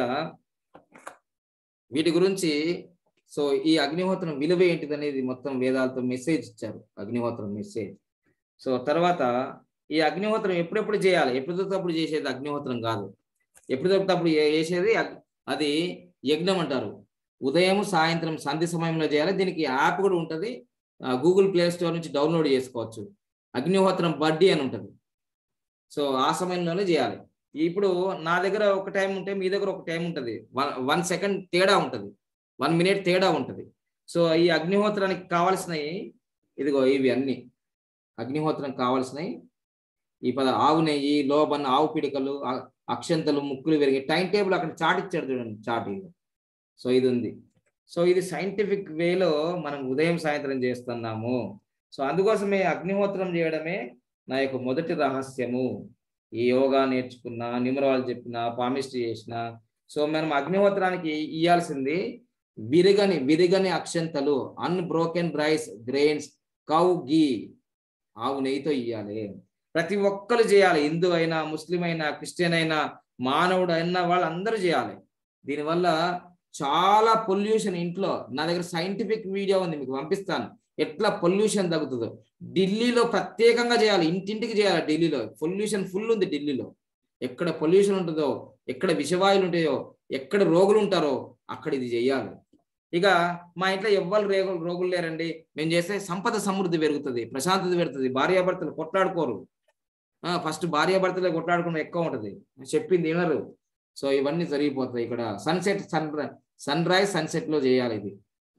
వీటి గురించి సో ఈ అగ్నిహోత్రం విలువ ఏంటిది అనేది మొత్తం వేదాలతో మెసేజ్ ఇచ్చారు అగ్నిహోత్రం మెసేజ్ సో తర్వాత ఈ అగ్నిహోత్రం ఎప్పుడెప్పుడు చేయాలి ఎప్పుడు దొరికితే అప్పుడు చేసేది అగ్నిహోత్రం కాదు ఎప్పుడు దొరికితే అప్పుడు ఏ- చేసేది అగ్- అది యజ్ఞం అంటారు ఉదయం సాయంత్రం సంధి సమయంలో చేయాలి దీనికి యాప్ కూడా ఉంటుంది గూగుల్ ప్లే స్టోర్ నుంచి డౌన్లోడ్ చేసుకోవచ్చు అగ్నిహోత్రం బడ్డీ అని ఉంటుంది సో ఆ సమయంలోనే చేయాలి ఇప్పుడు నా దగ్గర ఒక టైం ఉంటే మీ దగ్గర ఒక టైం ఉంటుంది వన్ వన్ సెకండ్ తేడా ఉంటుంది వన్ మినిట్ తేడా ఉంటుంది సో ఈ అగ్నిహోత్రానికి కావాల్సినవి ఇదిగో ఇవి అన్ని అగ్నిహోత్రం కావాల్సినవి ఈ పద ఆవు నెయ్యి లోబన్ ఆవు పిడికలు అ- అక్షంతలు ముక్కులు విరిగి టైం టేబుల్ అక్కడ చాట్ ఇచ్చాడు చూడండి చాట్ ఇది సో ఇది ఉంది సో ఇది సైంటిఫిక్ వేలో మనం ఉదయం సాయంత్రం చేస్తున్నాము సో అందుకోసమే అగ్నిహోత్రం చేయడమే నా యొక్క మొదటి రహస్యము ఈ యోగా నేర్చుకున్న న్యూమరాలజీ చెప్పిన పామిస్ట్రీ చేసిన సో మనం అగ్నిహోత్రానికి ఇయ్యాల్సింది విరిగని విరిగని అక్షంతలు unbroken rice grains cow ghee ఆవు నెయ్యితో ఇయ్యాలి ప్రతి ఒక్కరు చేయాలి హిందూ అయినా ముస్లిం అయినా క్రిస్టియన్ అయినా మానవుడు అయినా వాళ్ళందరూ చేయాలి దీనివల్ల చాలా పొల్యూషన్ ఇంట్లో నా దగ్గర సైంటిఫిక్ వీడియో ఉంది మీకు పంపిస్తాను ఎట్లా పొల్యూషన్ తగ్గుతుందో ఢిల్లీలో ప్రత్యేకంగా చేయాలి ఇంటింటికి చేయాలి ఢిల్లీలో పొల్యూషన్ ఫుల్ ఉంది ఢిల్లీలో ఎక్కడ పొల్యూషన్ ఉంటుందో ఎక్కడ విషవాయువులు ఉంటాయో ఎక్కడ రోగులు ఉంటారో అక్కడ ఇది చెయ్యాలి ఇక మా ఇంట్లో ఎవ్వరు రేగులు రోగులు లేరండి మేము చేస్తే సంపద సమృద్ధి పెరుగుతుంది ప్రశాంతత పెరుగుతుంది భార్యాభర్తలు కొట్లాడుకోరు ఫస్ట్ భార్యాభర్తలే కొట్లాడుకున్న ఎక్కువ ఉంటుంది చెప్పింది వినరు సో ఇవన్నీ జరిగిపోతాయి ఇక్కడ sunset sun sun rise sunset లో చేయాలి ఇది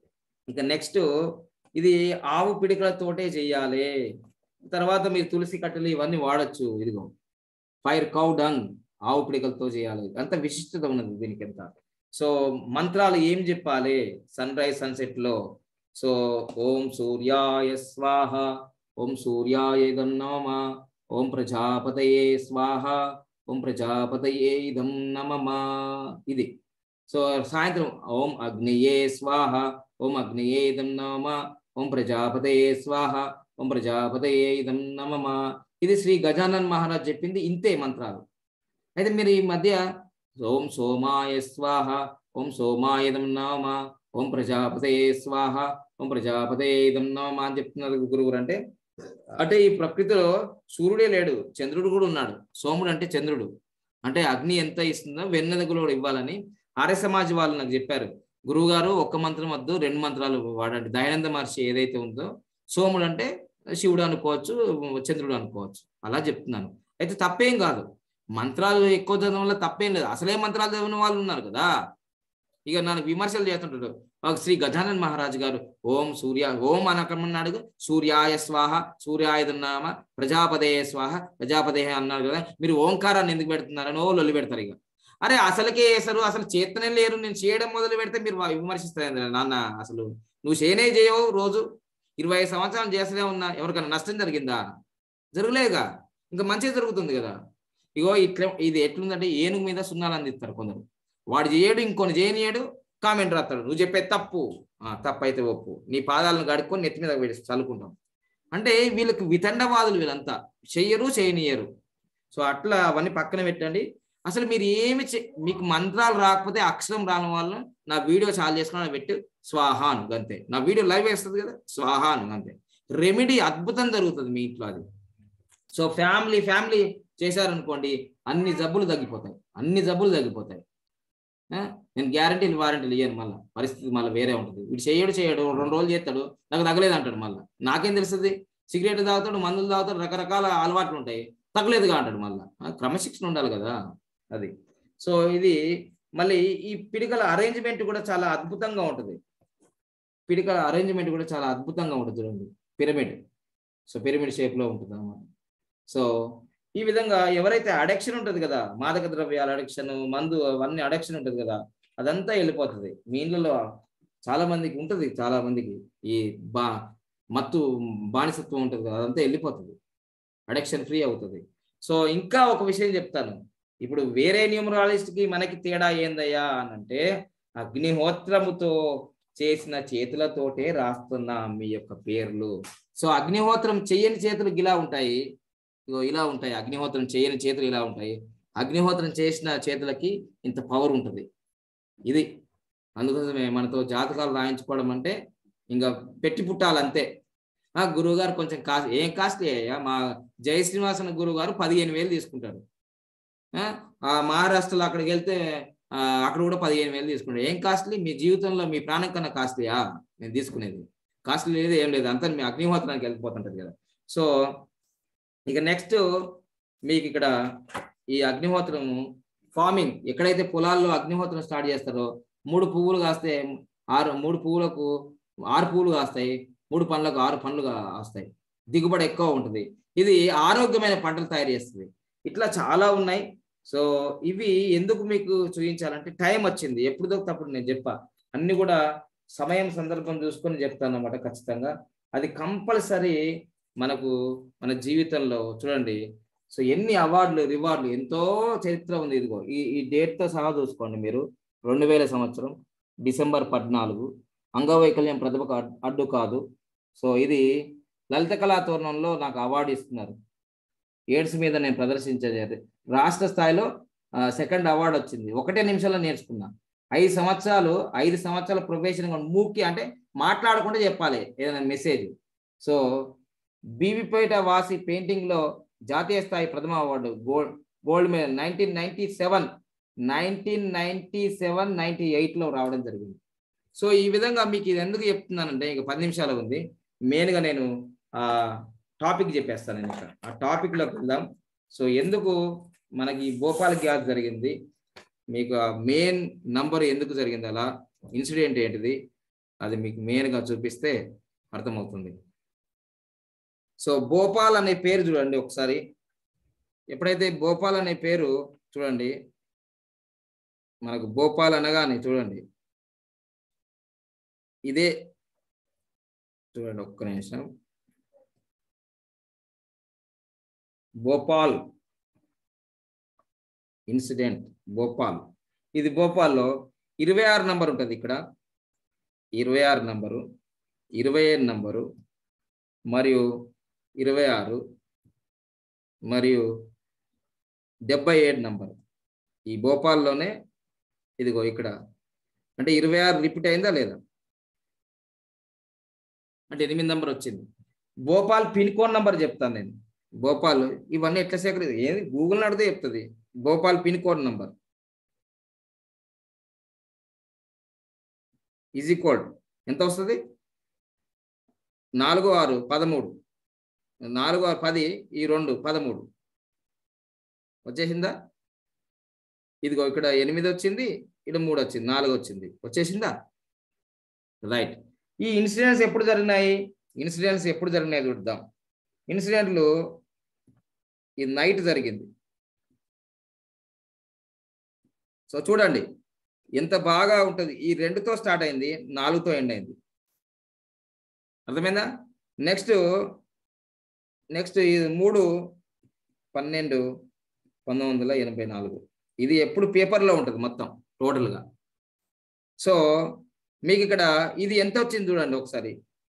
ఇక నెక్స్ట్ ఇది ఆవు పిడికలతోటే చేయాలి తర్వాత మీరు తులసి కట్టెలు ఇవన్నీ వాడచ్చు ఇదిగో ఫైర్ కౌ డంగ్ ఆవు పిడికలతో చేయాలి అంత విశిష్టత ఉన్నది దీనికి ఎంత సో మంత్రాలు ఏం చెప్పాలి సన్ రైజ్ సన్సెట్ లో సో ఓం సూర్యాయ స్వాహ ఓం సూర్యాయ ఇదం నమ ఓం ప్రజాపతయే స్వాహ ఓం ప్రజాపతయే ఇదం నమమ ఇది సో సాయంత్రం ఓం అగ్నియే స్వాహ ఓం అగ్నియే ఇదం నమ ఓం ప్రజాపతయే స్వాహ ఓం ప్రజాపతయే ఇదం నమమ ఇది శ్రీ గజానన్ మహారాజ్ చెప్పింది ఇంతే మంత్రాలు అయితే మీరు ఈ మధ్య ఓం సోమాయ స్వాహ ఓం సోమాయదం నామ ఓం ప్రజాపతయే స్వాహ ఓం ప్రజాపతయే ఇదం నామ అని చెప్తున్నారు గురువురు అంటే అంటే ఈ ప్రకృతిలో సూర్యుడే లేడు చంద్రుడు కూడా ఉన్నాడు సోముడు అంటే చంద్రుడు అంటే అగ్ని ఎంత ఇస్తుందో వెన్నెల కూడా ఇవ్వాలని ఆర్య సమాజ్ వాళ్ళు నాకు చెప్పారు గురువు గారు ఒక్క మంత్రం వద్దు రెండు మంత్రాలు వాడండి దయానంద మహర్షి ఏదైతే ఉందో సోముడు అంటే శివుడు అనుకోవచ్చు చంద్రుడు అనుకోవచ్చు అలా చెప్తున్నాను అయితే తప్పేం కాదు మంత్రాలు ఎక్కువ చదవడం వల్ల తప్పేం లేదు అసలే మంత్రాలు చదివిన వాళ్ళు ఉన్నారు కదా ఇక నన్ను విమర్శలు చేస్తుంటాడు ఒక శ్రీ గజానన్ మహారాజు గారు ఓం సూర్య ఓం అనకమన్నాడు సూర్యాయ స్వాహ సూర్యాయ నామ ప్రజాపదే స్వాహ ప్రజాపదే అన్నారు కదా మీరు ఓంకారాన్ని ఎందుకు పెడుతున్నారని ఓ లొల్లి పెడతారు ఇక అరే అసలుకే వేసారు అసలు చేతనే లేరు నేను చేయడం మొదలు పెడితే మీరు విమర్శిస్తారు నాన్న అసలు నువ్వు చేయనే చేయవు రోజు ఇరవై ఐదు సంవత్సరాలు చేస్తూనే ఉన్నా ఎవరికైనా నష్టం జరిగిందా జరగలేదుగా ఇంకా మంచిగా జరుగుతుంది కదా ఇగో ఇట్లా ఇది ఎట్లుందంటే ఏనుగు మీద సున్నాలు అందిస్తారు కొందరు వాడు చేయడు ఇంకొని చేయనియడు కామెంట్ రాస్తాడు నువ్వు చెప్పే తప్పు తప్పు అయితే ఒప్పు నీ పాదాలను గడుక్కొని నెత్తి మీద పెట్టి చల్లుకుంటాం అంటే వీళ్ళకి వితండవాదులు వీళ్ళంతా చెయ్యరు చేయనియరు సో అట్లా అవన్నీ పక్కన పెట్టండి అసలు మీరు ఏమి మీకు మంత్రాలు రాకపోతే అక్షరం రాని వాళ్ళు నా వీడియో చాలా చేసుకుని పెట్టి స్వాహాను అంతే నా వీడియో లైవ్ వేస్తుంది కదా స్వాహాను అంతే రెమెడీ అద్భుతం జరుగుతుంది మీ ఇంట్లో అది సో ఫ్యామిలీ ఫ్యామిలీ చేశారనుకోండి అన్ని జబ్బులు తగ్గిపోతాయి అన్ని జబ్బులు తగ్గిపోతాయి నేను గ్యారంటీలు వారంటీలు ఇయ్యను మళ్ళీ పరిస్థితి మళ్ళీ వేరే ఉంటుంది వీడు చేయడు చేయడు రెండు రోజులు చేస్తాడు నాకు తగ్గలేదు అంటాడు మళ్ళీ నాకేం తెలుస్తుంది సిగరెట్ తాగుతాడు మందులు తాగుతాడు రకరకాల అలవాట్లు ఉంటాయి తగ్గలేదుగా అంటాడు మళ్ళీ క్రమశిక్షణ ఉండాలి కదా అది సో ఇది మళ్ళీ ఈ పిడికల అరేంజ్మెంట్ కూడా చాలా అద్భుతంగా ఉంటుంది పిడికల అరేంజ్మెంట్ కూడా చాలా అద్భుతంగా ఉంటుంది చూడండి పిరమిడ్ సో పిరమిడ్ షేప్ లో ఉంటుంది అన్నమాట సో ఈ విధంగా ఎవరైతే అడక్షన్ ఉంటుంది కదా మాదక ద్రవ్యాల అడక్షన్ మందు అవన్నీ అడక్షన్ ఉంటుంది కదా అదంతా వెళ్ళిపోతుంది మీ ఇళ్ళలో చాలా మందికి ఉంటుంది చాలా మందికి ఈ బా మత్తు బానిసత్వం ఉంటుంది కదా అదంతా వెళ్ళిపోతుంది అడక్షన్ ఫ్రీ అవుతుంది సో ఇంకా ఒక విషయం చెప్తాను ఇప్పుడు వేరే న్యూమరాలజిస్ట్ కి మనకి తేడా ఏందయ్యా అని అంటే అగ్నిహోత్రముతో చేసిన చేతులతోటే రాస్తున్నా మీ యొక్క పేర్లు సో అగ్నిహోత్రం చెయ్యని చేతులు ఇలా ఉంటాయి ఇగో ఇలా ఉంటాయి అగ్నిహోత్రం చేయని చేతులు ఇలా ఉంటాయి అగ్నిహోత్రం చేసిన చేతులకి ఇంత పవర్ ఉంటుంది ఇది అందుకోసమే మనతో జాతకాలు రాయించుకోవడం అంటే ఇంకా పెట్టి పుట్టాలంతే ఆ గురువు గారు కొంచెం కాస్ట్ ఏం కాస్ట్లీ అయ్యా మా జయ శ్రీనివాసన్ గురువు గారు పదిహేను వేలు తీసుకుంటారు ఆ మహారాష్ట్రలో అక్కడికి వెళ్తే అక్కడ కూడా పదిహేను వేలు తీసుకుంటారు ఏం కాస్ట్లీ మీ జీవితంలో మీ ప్రాణం కన్నా కాస్ట్లీయా నేను తీసుకునేది కాస్ట్లీ లేదు ఏం లేదు అంతా మీ అగ్నిహోత్రానికి వెళ్ళిపోతుంటది కదా సో ఇక నెక్స్ట్ మీకు ఇక్కడ ఈ అగ్నిహోత్రం ఫార్మింగ్ ఎక్కడైతే పొలాల్లో అగ్నిహోత్రం స్టార్ట్ చేస్తారో మూడు పువ్వులు కాస్తే ఆరు మూడు పువ్వులకు ఆరు పువ్వులు కాస్తాయి మూడు పండ్లకు ఆరు పండ్లు కాస్తాయి దిగుబడి ఎక్కువ ఉంటుంది ఇది ఆరోగ్యమైన పంటలు తయారు చేస్తుంది ఇట్లా చాలా ఉన్నాయి సో ఇవి ఎందుకు మీకు చూపించాలంటే టైం వచ్చింది ఎప్పుడు దొరికినప్పుడు నేను చెప్పా అన్ని కూడా సమయం సందర్భం చూసుకొని చెప్తాను అనమాట ఖచ్చితంగా అది కంపల్సరీ మనకు మన జీవితంలో చూడండి సో ఎన్ని అవార్డులు రివార్డులు ఎంతో చరిత్ర ఉంది ఇదిగో ఈ ఈ డేట్తో సహా చూసుకోండి మీరు రెండు వేల సంవత్సరం డిసెంబర్ పద్నాలుగు అంగవైకల్యం ప్రతిభకు అడ్డు కాదు సో ఇది లలిత కళా తోరణంలో నాకు అవార్డు ఇస్తున్నారు ఎయిడ్స్ మీద నేను ప్రదర్శించేది రాష్ట్ర స్థాయిలో సెకండ్ అవార్డు వచ్చింది ఒకటే నిమిషంలో నేర్చుకున్నా ఐదు సంవత్సరాలు ఐదు సంవత్సరాల ప్రొఫెషన్ మూకి అంటే మాట్లాడకుండా చెప్పాలి ఏదైనా మెసేజ్ సో బీబీపేట వాసి పెయింటింగ్ లో జాతీయ స్థాయి ప్రథమ award gold gold medal nineteen ninety seven nineteen ninety seven ninety ఎయిట్లో రావడం జరిగింది సో ఈ విధంగా మీకు ఇది ఎందుకు చెప్తున్నానంటే ఇక పది నిమిషాలు ఉంది మెయిన్గా నేను ఆ టాపిక్ చెప్పేస్తాను నేను ఇక్కడ ఆ టాపిక్లోకి వెళ్దాం సో ఎందుకు మనకి ఈ భోపాల్ గ్యాస్ జరిగింది మీకు ఆ మెయిన్ నంబర్ ఎందుకు జరిగింది అలా ఇన్సిడెంట్ ఏంటిది అది మీకు మెయిన్గా చూపిస్తే అర్థమవుతుంది సో భోపాల్ అనే పేరు చూడండి ఒకసారి ఎప్పుడైతే భోపాల్ అనే పేరు చూడండి మనకు భోపాల్ అనగానే చూడండి ఇదే చూడండి ఒక్క నిమిషం భోపాల్ ఇన్సిడెంట్ భోపాల్ ఇది భోపాల్లో ఇరవై ఆరు నంబర్ ఉంటుంది ఇక్కడ ఇరవై ఆరు నంబరు ఇరవై ఏడు నంబరు మరియు ఇరవై ఆరు మరియు డెబ్బై ఏడు నంబరు ఈ భోపాల్లోనే ఇదిగో ఇక్కడ అంటే ఇరవై ఆరు రిపీట్ అయిందా లేదా అంటే ఎనిమిది నంబర్ వచ్చింది భోపాల్ పిన్ కోడ్ నంబర్ చెప్తాను నేను భోపాల్ ఇవన్నీ ఎట్లా సేకరి ఏది గూగుల్ అడితే చెప్తుంది భోపాల్ పిన్ కోడ్ నంబర్ ఈజీ కోడ్ ఎంత వస్తుంది నాలుగు ఆరు పదమూడు నాలుగు ఆరు పది ఈ రెండు పదమూడు వచ్చేసిందా ఇదిగో ఇక్కడ ఎనిమిది వచ్చింది ఇక్కడ మూడు వచ్చింది నాలుగు వచ్చింది వచ్చేసిందా రైట్ ఈ ఇన్సిడెంట్స్ ఎప్పుడు జరిగినాయి ఇన్సిడెంట్స్ ఎప్పుడు జరిగినాయి చూద్దాం ఇన్సిడెంట్లు ఈ నైట్ జరిగింది సో చూడండి ఎంత బాగా ఉంటుంది ఈ రెండుతో స్టార్ట్ అయింది నాలుగుతో ఎండ్ అయింది అర్థమైందా నెక్స్ట్ నెక్స్ట్ ఇది మూడు పన్నెండు పంతొమ్మిది వందల ఎనభై నాలుగు ఇది ఎప్పుడు పేపర్లో ఉంటుంది మొత్తం టోటల్గా సో మీకు ఇక్కడ ఇది ఎంత వచ్చింది చూడండి ఒకసారి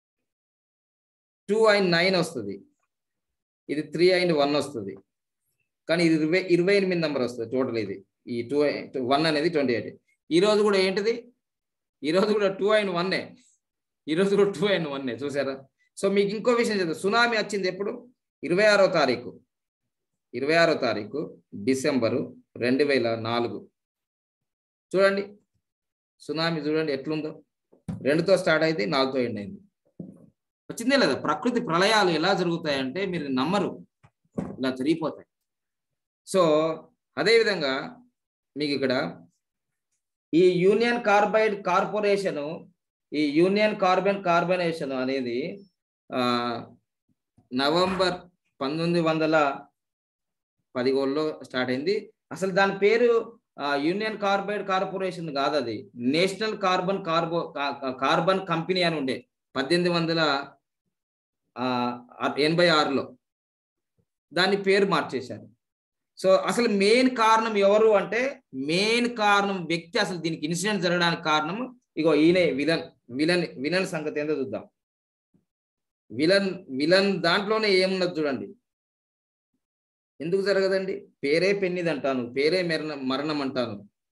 టూ అండ్ నైన్ వస్తుంది ఇది త్రీ అండ్ వన్ వస్తుంది కానీ ఇది ఇరవై ఇరవై ఎనిమిది నెంబర్ వస్తుంది టోటల్ ఇది ఈ టూ వన్ అనేది ట్వంటీ ఎయిట్ ఈ రోజు కూడా ఏంటిది ఈ రోజు కూడా టూ అండ్ వన్నే ఈ రోజు కూడా టూ అండ్ వన్నే చూసారా సో మీకు ఇంకో విషయం చెప్తా సునామీ వచ్చింది ఎప్పుడు ఇరవై ఆరో తారీఖు ఇరవై ఆరో తారీఖు డిసెంబరు రెండు వేల నాలుగు చూడండి సునామీ చూడండి ఎట్లుందో రెండుతో స్టార్ట్ అయింది నాలుగుతో ఎండ్ అయింది వచ్చిందే లేదా ప్రకృతి ప్రళయాలు ఎలా జరుగుతాయంటే మీరు నమ్మరు ఇలా జరిగిపోతాయి సో అదేవిధంగా మీకు ఇక్కడ ఈ యూనియన్ కార్బైడ్ కార్పొరేషను ఈ యూనియన్ కార్బన్ కార్బనేషన్ అనేది ఆ, నవంబర్ పంతొమ్మిది వందల పదిహేడులో స్టార్ట్ అయింది అసలు దాని పేరు ఆ, యూనియన్ కార్బైడ్ కార్పొరేషన్ కాదు అది నేషనల్ కార్బన్ కార్బో కా- కా- కార్బన్ కంపెనీ అని ఉండే పద్దెనిమిది వందల ఆ, ఎనభై ఆరులో దాని పేరు మార్చేశారు సో అసలు మెయిన్ కారణం ఎవరు అంటే మెయిన్ కారణం వ్యక్తి అసలు దీనికి ఇన్సిడెంట్ జరగడానికి కారణం ఇగో ఈయనే విలన్ విలన్ విలన్ సంగతి ఏందో చూద్దాం విలన్ విలన్ దాంట్లోనే ఏమున్నది చూడండి ఎందుకు జరగదండి పేరే పెన్నిది అంటాను పేరే మరణం మరణం అంటాను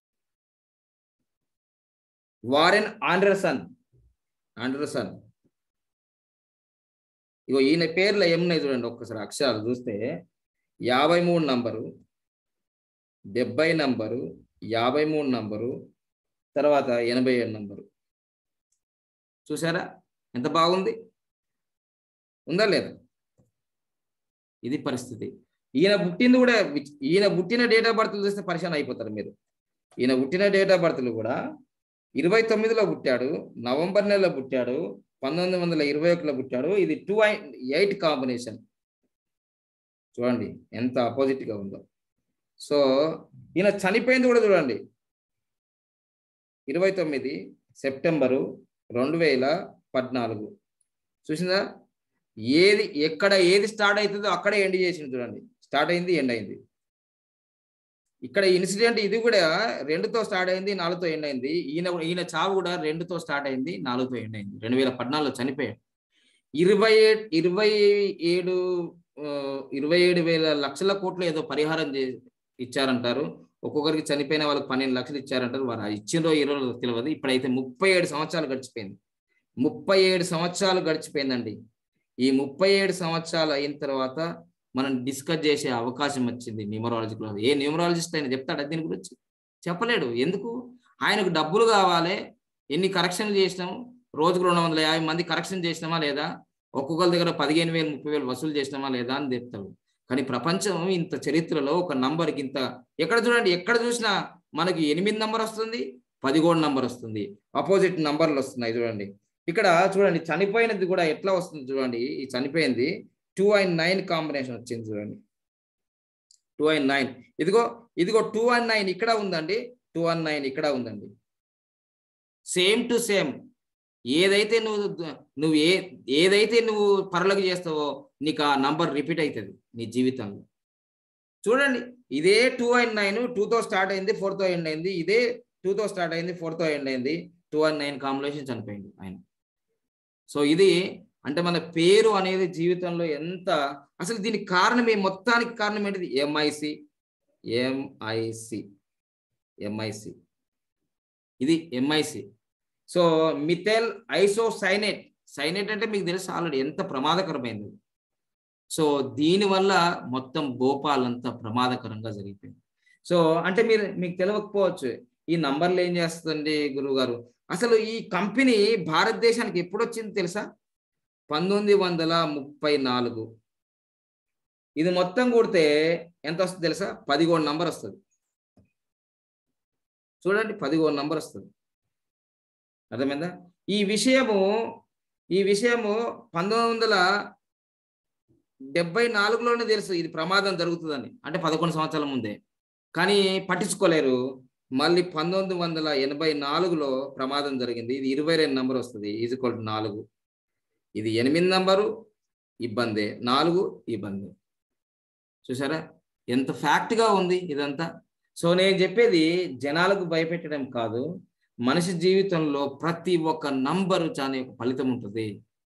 వారెన్ ఆండర్సన్ ఆండర్సన్ ఇగో ఈయన పేర్లో ఏమున్నాయి చూడండి ఒక్కసారి అక్షరాలు చూస్తే యాభై మూడు నంబరు డెబ్బై నంబరు యాభై మూడు నంబరు తర్వాత ఎనభై ఏడు నంబరు చూసారా ఎంత బాగుంది ఉందా లేదా ఇది పరిస్థితి ఈయన పుట్టింది కూడా విచ్- ఈయన పుట్టిన డేట్ ఆఫ్ బర్త్లు చూస్తే పరిశాన్ అయిపోతారు మీరు ఈయన పుట్టిన డేట్ ఆఫ్ బర్త్లు కూడా ఇరవై తొమ్మిదిలో పుట్టాడు నవంబర్ నెలలో పుట్టాడు పంతొమ్మిది వందల ఇరవై ఒకటిలో పుట్టాడు ఇది టూ ఎయిట్ కాంబినేషన్ చూడండి ఎంత opposite గా ఉందో సో ఈయన చనిపోయింది కూడా చూడండి ఇరవై తొమ్మిది సెప్టెంబరు రెండు వేల పద్నాలుగు చూసిందా ఏది ఎక్కడ ఏది స్టార్ట్ అవుతుందో అక్కడే ఎండ్ చేసింది చూడండి స్టార్ట్ అయింది ఎండ్ అయింది ఇక్కడ ఇన్సిడెంట్ ఇది కూడా రెండుతో స్టార్ట్ అయింది నాలుగుతో ఎండ్ అయింది ఈయన ఈయన చావు కూడా రెండుతో స్టార్ట్ అయింది నాలుగుతో ఎండ్ అయింది రెండు వేల పద్నాలుగులో చనిపోయాడు ఇరవై ఏడు ఇరవై ఏడు ఆ, ఇరవై ఏడు వేల లక్షల కోట్లు ఏదో పరిహారం చే ఇచ్చారంటారు ఒక్కొక్కరికి చనిపోయిన వాళ్ళకి పన్నెండు లక్షలు ఇచ్చారంటారు వారు ఇచ్చిందో ఇరవై తెలియదు ఇప్పుడైతే ముప్పై ఏడు సంవత్సరాలు గడిచిపోయింది ముప్పై ఏడు సంవత్సరాలు గడిచిపోయిందండి ఈ ముప్పై ఏడు సంవత్సరాలు అయిన తర్వాత మనం డిస్కస్ చేసే అవకాశం వచ్చింది న్యూమరాలజీ క్లాస్ ఏ న్యూమరాలజిస్ట్ అయినా చెప్తాడా దీని గురించి చెప్పలేడు ఎందుకు ఆయనకు డబ్బులు కావాలి ఎన్ని కరెక్షన్లు చేసినాము రోజుకు రెండు వందల యాభై మంది కరెక్షన్ చేసినామా లేదా ఒక్కొక్కరి దగ్గర పదిహేను వేలు ముప్పై వేలు వసూలు చేసినామా లేదా అని చెప్తాడు కానీ ప్రపంచం ఇంత చరిత్రలో ఒక నంబర్కి ఇంత ఎక్కడ చూడండి ఎక్కడ చూసినా మనకి ఎనిమిది నంబర్ వస్తుంది పదిహేడు నంబర్ వస్తుంది అపోజిట్ నంబర్లు వస్తున్నాయి చూడండి ఇక్కడ చూడండి చనిపోయినది కూడా ఎట్లా వస్తుంది చూడండి ఈ చనిపోయింది టూ అండ్ నైన్ కాంబినేషన్ వచ్చింది చూడండి టూ అండ్ నైన్ ఇదిగో ఇదిగో టూ అండ్ నైన్ ఇక్కడ ఉందండి టూ అండ్ నైన్ ఇక్కడ ఉందండి సేమ్ టు సేమ్ ఏదైతే నువ్వు నువ్వు ఏ ఏదైతే నువ్వు పరలోకి చేస్తావో నీకు ఆ నంబర్ రిపీట్ అవుతుంది నీ జీవితంలో చూడండి ఇదే టూ అండ్ నైన్ టూతో స్టార్ట్ అయింది ఫోర్తో ఎండ్ అయింది ఇదే టూతో స్టార్ట్ అయింది ఫోర్తో ఎండ్ అయింది టూ అండ్ నైన్ కాంబినేషన్ చనిపోయింది ఆయన సో ఇది అంటే మన పేరు అనేది జీవితంలో ఎంత అసలు దీనికి కారణం ఏ మొత్తానికి కారణం ఏంటిది ఎంఐసి ఎంఐసి ఎంఐసి ఇది MIC so methyl isocyanate cyanate అంటే మీకు తెలుసు ఆల్రెడీ ఎంత ప్రమాదకరమైనది సో దీనివల్ల మొత్తం భోపాలంతా ప్రమాదకరంగా జరిగిపోయింది సో అంటే మీరు మీకు తెలియకపోవచ్చు ఈ నంబర్లు ఏం చేస్తుందండి గురువు గారు అసలు ఈ కంపెనీ భారతదేశానికి ఎప్పుడు వచ్చింది తెలుసా పంతొమ్మిది వందల ముప్పై నాలుగు ఇది మొత్తం కూడితే ఎంత వస్తుంది తెలుసా పదిహేడు నంబర్ వస్తుంది చూడండి పదిహేడు నంబర్ వస్తుంది అర్థమైందా ఈ విషయము ఈ విషయము పంతొమ్మిది వందల డెబ్బై నాలుగులోనే తెలుసు ఇది ప్రమాదం జరుగుతుందని అంటే పదకొండు సంవత్సరాల ముందే కానీ పట్టించుకోలేరు మళ్ళీ పంతొమ్మిది వందల ఎనభై నాలుగులో ప్రమాదం జరిగింది ఇది ఇరవై రెండు నంబర్ వస్తుంది ఈజ్వల్ నాలుగు ఇది ఎనిమిది నంబరు ఇబ్బందే నాలుగు ఇబ్బంది చూసారా ఎంత ఫ్యాక్ట్గా ఉంది ఇదంతా సో నేను చెప్పేది జనాలకు భయపెట్టడం కాదు మనిషి జీవితంలో ప్రతి ఒక్క నంబరు చాలా యొక్క ఫలితం ఉంటుంది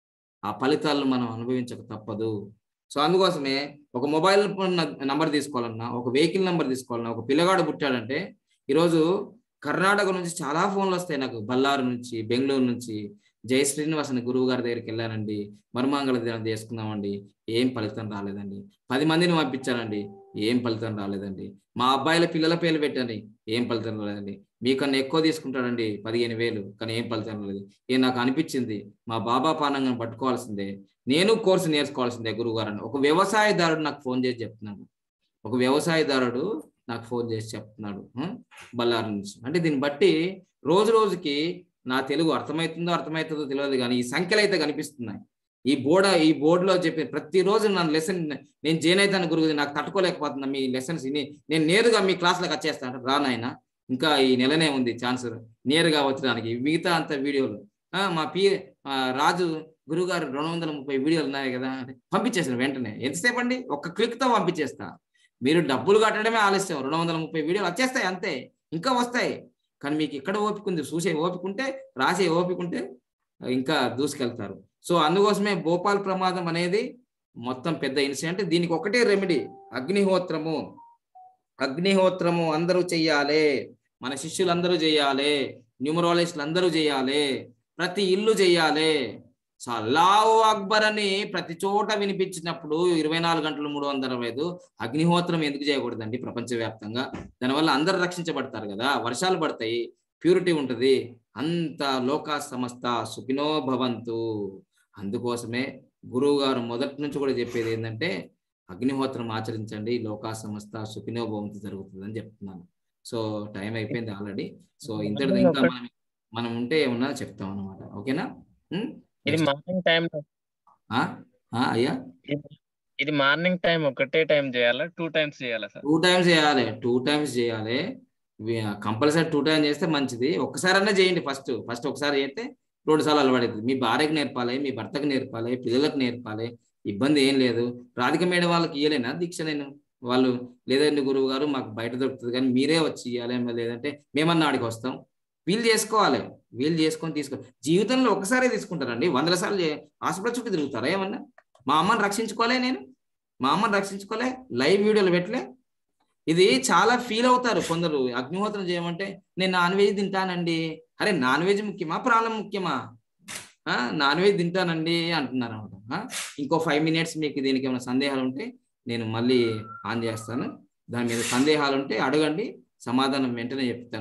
ఆ ఫలితాలను మనం అనుభవించక తప్పదు సో అందుకోసమే ఒక మొబైల్ ఫోన్ నంబర్ తీసుకోవాలన్నా ఒక వెహికల్ నెంబర్ తీసుకోవాలన్నా ఒక పిల్లగాడు పుట్టాడంటే ఈరోజు కర్ణాటక నుంచి చాలా ఫోన్లు వస్తాయి నాకు బళ్ళారు నుంచి బెంగళూరు నుంచి జయ శ్రీనివాసన్ గురువు గారి దగ్గరికి వెళ్ళానండి మర్మాంగళ దినం చేసుకుందామండి ఏం ఫలితం రాలేదండి పది మందిని పంపించానండి ఏం ఫలితం రాలేదండి మా అబ్బాయిల పిల్లల పేర్లు పెట్టండి ఏం ఫలితం రాలేదండి మీకన్నా ఎక్కువ తీసుకుంటాడండి పదిహేను వేలు కానీ ఏం ఫలితం రాలేదు ఏ నాకు అనిపించింది మా బాబా పానంగా పట్టుకోవాల్సిందే నేను కోర్సు నేర్చుకోవాల్సిందే గురువు గారు ఒక వ్యవసాయదారుడు నాకు ఫోన్ చేసి చెప్తున్నాడు ఒక వ్యవసాయదారుడు నాకు ఫోన్ చేసి చెప్తున్నాడు బళ్ళారి నుంచి అంటే దీన్ని బట్టి రోజు రోజుకి నా తెలుగు అర్థమవుతుందో అర్థమవుతుందో తెలియదు కానీ ఈ సంఖ్యలు అయితే కనిపిస్తున్నాయి ఈ బోర్డ ఈ బోర్డులో చెప్పే ప్రతిరోజు నా లెసన్ నేను జైన్ అవుతాను గురువు నాకు తట్టుకోలేకపోతున్నా మీ లెసన్స్ నేను నేరుగా మీ క్లాస్లోకి వచ్చేస్తాను రానాయన ఇంకా ఈ నెలనే ఉంది ఛాన్స్ నేరుగా వచ్చడానికి మిగతా అంత వీడియోలు మా పి రాజు గురుగారు రెండు వందల ముప్పై వీడియోలు ఉన్నాయి కదా పంపించేసాను వెంటనే ఎంతసేపు అండి ఒక్క క్లిక్తో పంపించేస్తా మీరు డబ్బులు కట్టడమే ఆలస్యం రెండు వందల ముప్పై వీడియోలు వచ్చేస్తాయి అంతే ఇంకా వస్తాయి కానీ మీకు ఎక్కడ ఓపిక ఉంది చూసే ఓపిక ఉంటే రాసే ఓపిక ఉంటే ఇంకా దూసుకెళ్తారు సో అందుకోసమే భోపాల్ ప్రమాదం అనేది మొత్తం పెద్ద ఇన్సిడెంట్ దీనికి ఒకటే రెమెడీ అగ్నిహోత్రము అగ్నిహోత్రము అందరూ చెయ్యాలి మన శిష్యులందరూ చేయాలి న్యూమరాలజిస్టులు అందరూ చేయాలి ప్రతి ఇల్లు చేయాలి సో అల్లాహు అక్బర్ అని ప్రతి చోట వినిపించినప్పుడు ఇరవై నాలుగు గంటలు మూడు వందల అరవై ఐదు అగ్నిహోత్రం ఎందుకు చేయకూడదండి ప్రపంచవ్యాప్తంగా దానివల్ల అందరు రక్షించబడతారు కదా వర్షాలు పడతాయి ప్యూరిటీ ఉంటుంది అంత లోకా సమస్త సుఖినో భవంతు అందుకోసమే గురువు గారు మొదటి నుంచి కూడా చెప్పేది ఏంటంటే అగ్నిహోత్రం ఆచరించండి లోకా సమస్త సుఖినో భవంతు జరుగుతుంది అని చెప్తున్నాను సో టైం అయిపోయింది ఆల్రెడీ సో ఇంతటితో ఇంకా మనం మనం ఉంటే ఏమన్నా చెప్తాం అనమాట ఓకేనా ఇది మార్నింగ్ టైం అయ్యా ఇది మార్నింగ్ టైం ఒకటే టైం చేయాలా టూ టైమ్స్ చేయాలా సార్ టూ టైమ్స్ చేయాలి టూ టైమ్స్ చేయాలి కంపల్సరీ టూ టైమ్స్ చేస్తే మంచిది ఒక్కసారన్నా చేయండి ఫస్ట్ ఫస్ట్ ఒకసారి చేస్తే రెండు సార్లు అలవాడుతుంది మీ భార్యకు నేర్పాలి మీ భర్తకు నేర్పాలి పిల్లలకు నేర్పాలి ఇబ్బంది ఏం లేదు రాధిక మేడం వాళ్ళకి ఇయ్యలేనా దీక్ష నేను వాళ్ళు లేదండి గురువు గారు మాకు బయట దొరుకుతుంది కానీ మీరే వచ్చి ఇవ్వాలి లేదంటే మేమన్నా ఆడికి వస్తాం వీళ్ళు చేసుకోవాలి వీళ్ళు చేసుకొని తీసుకో జీవితంలో ఒకసారి తీసుకుంటారండి వందల సార్లు హాస్పిటల్ చుట్టూ తిరుగుతారా ఏమన్నా మా అమ్మని రక్షించుకోలే నేను మా అమ్మని రక్షించుకోలే లైవ్ వీడియోలు పెట్టలే ఇది చాలా ఫీల్ అవుతారు కొందరు అగ్నిహోత్రం చేయమంటే నేను నాన్ వెజ్ తింటానండి అరే నాన్ వెజ్ ముఖ్యమా ప్రాణం ముఖ్యమా నాన్ వెజ్ తింటానండి అంటున్నారు అనమాట ఇంకో ఫైవ్ మినిట్స్ మీకు దీనికి ఏమైనా సందేహాలు ఉంటే నేను మళ్ళీ ఆన్ చేస్తాను దాని మీద సందేహాలు ఉంటే అడగండి సమాధానం వెంటనే చెప్తాను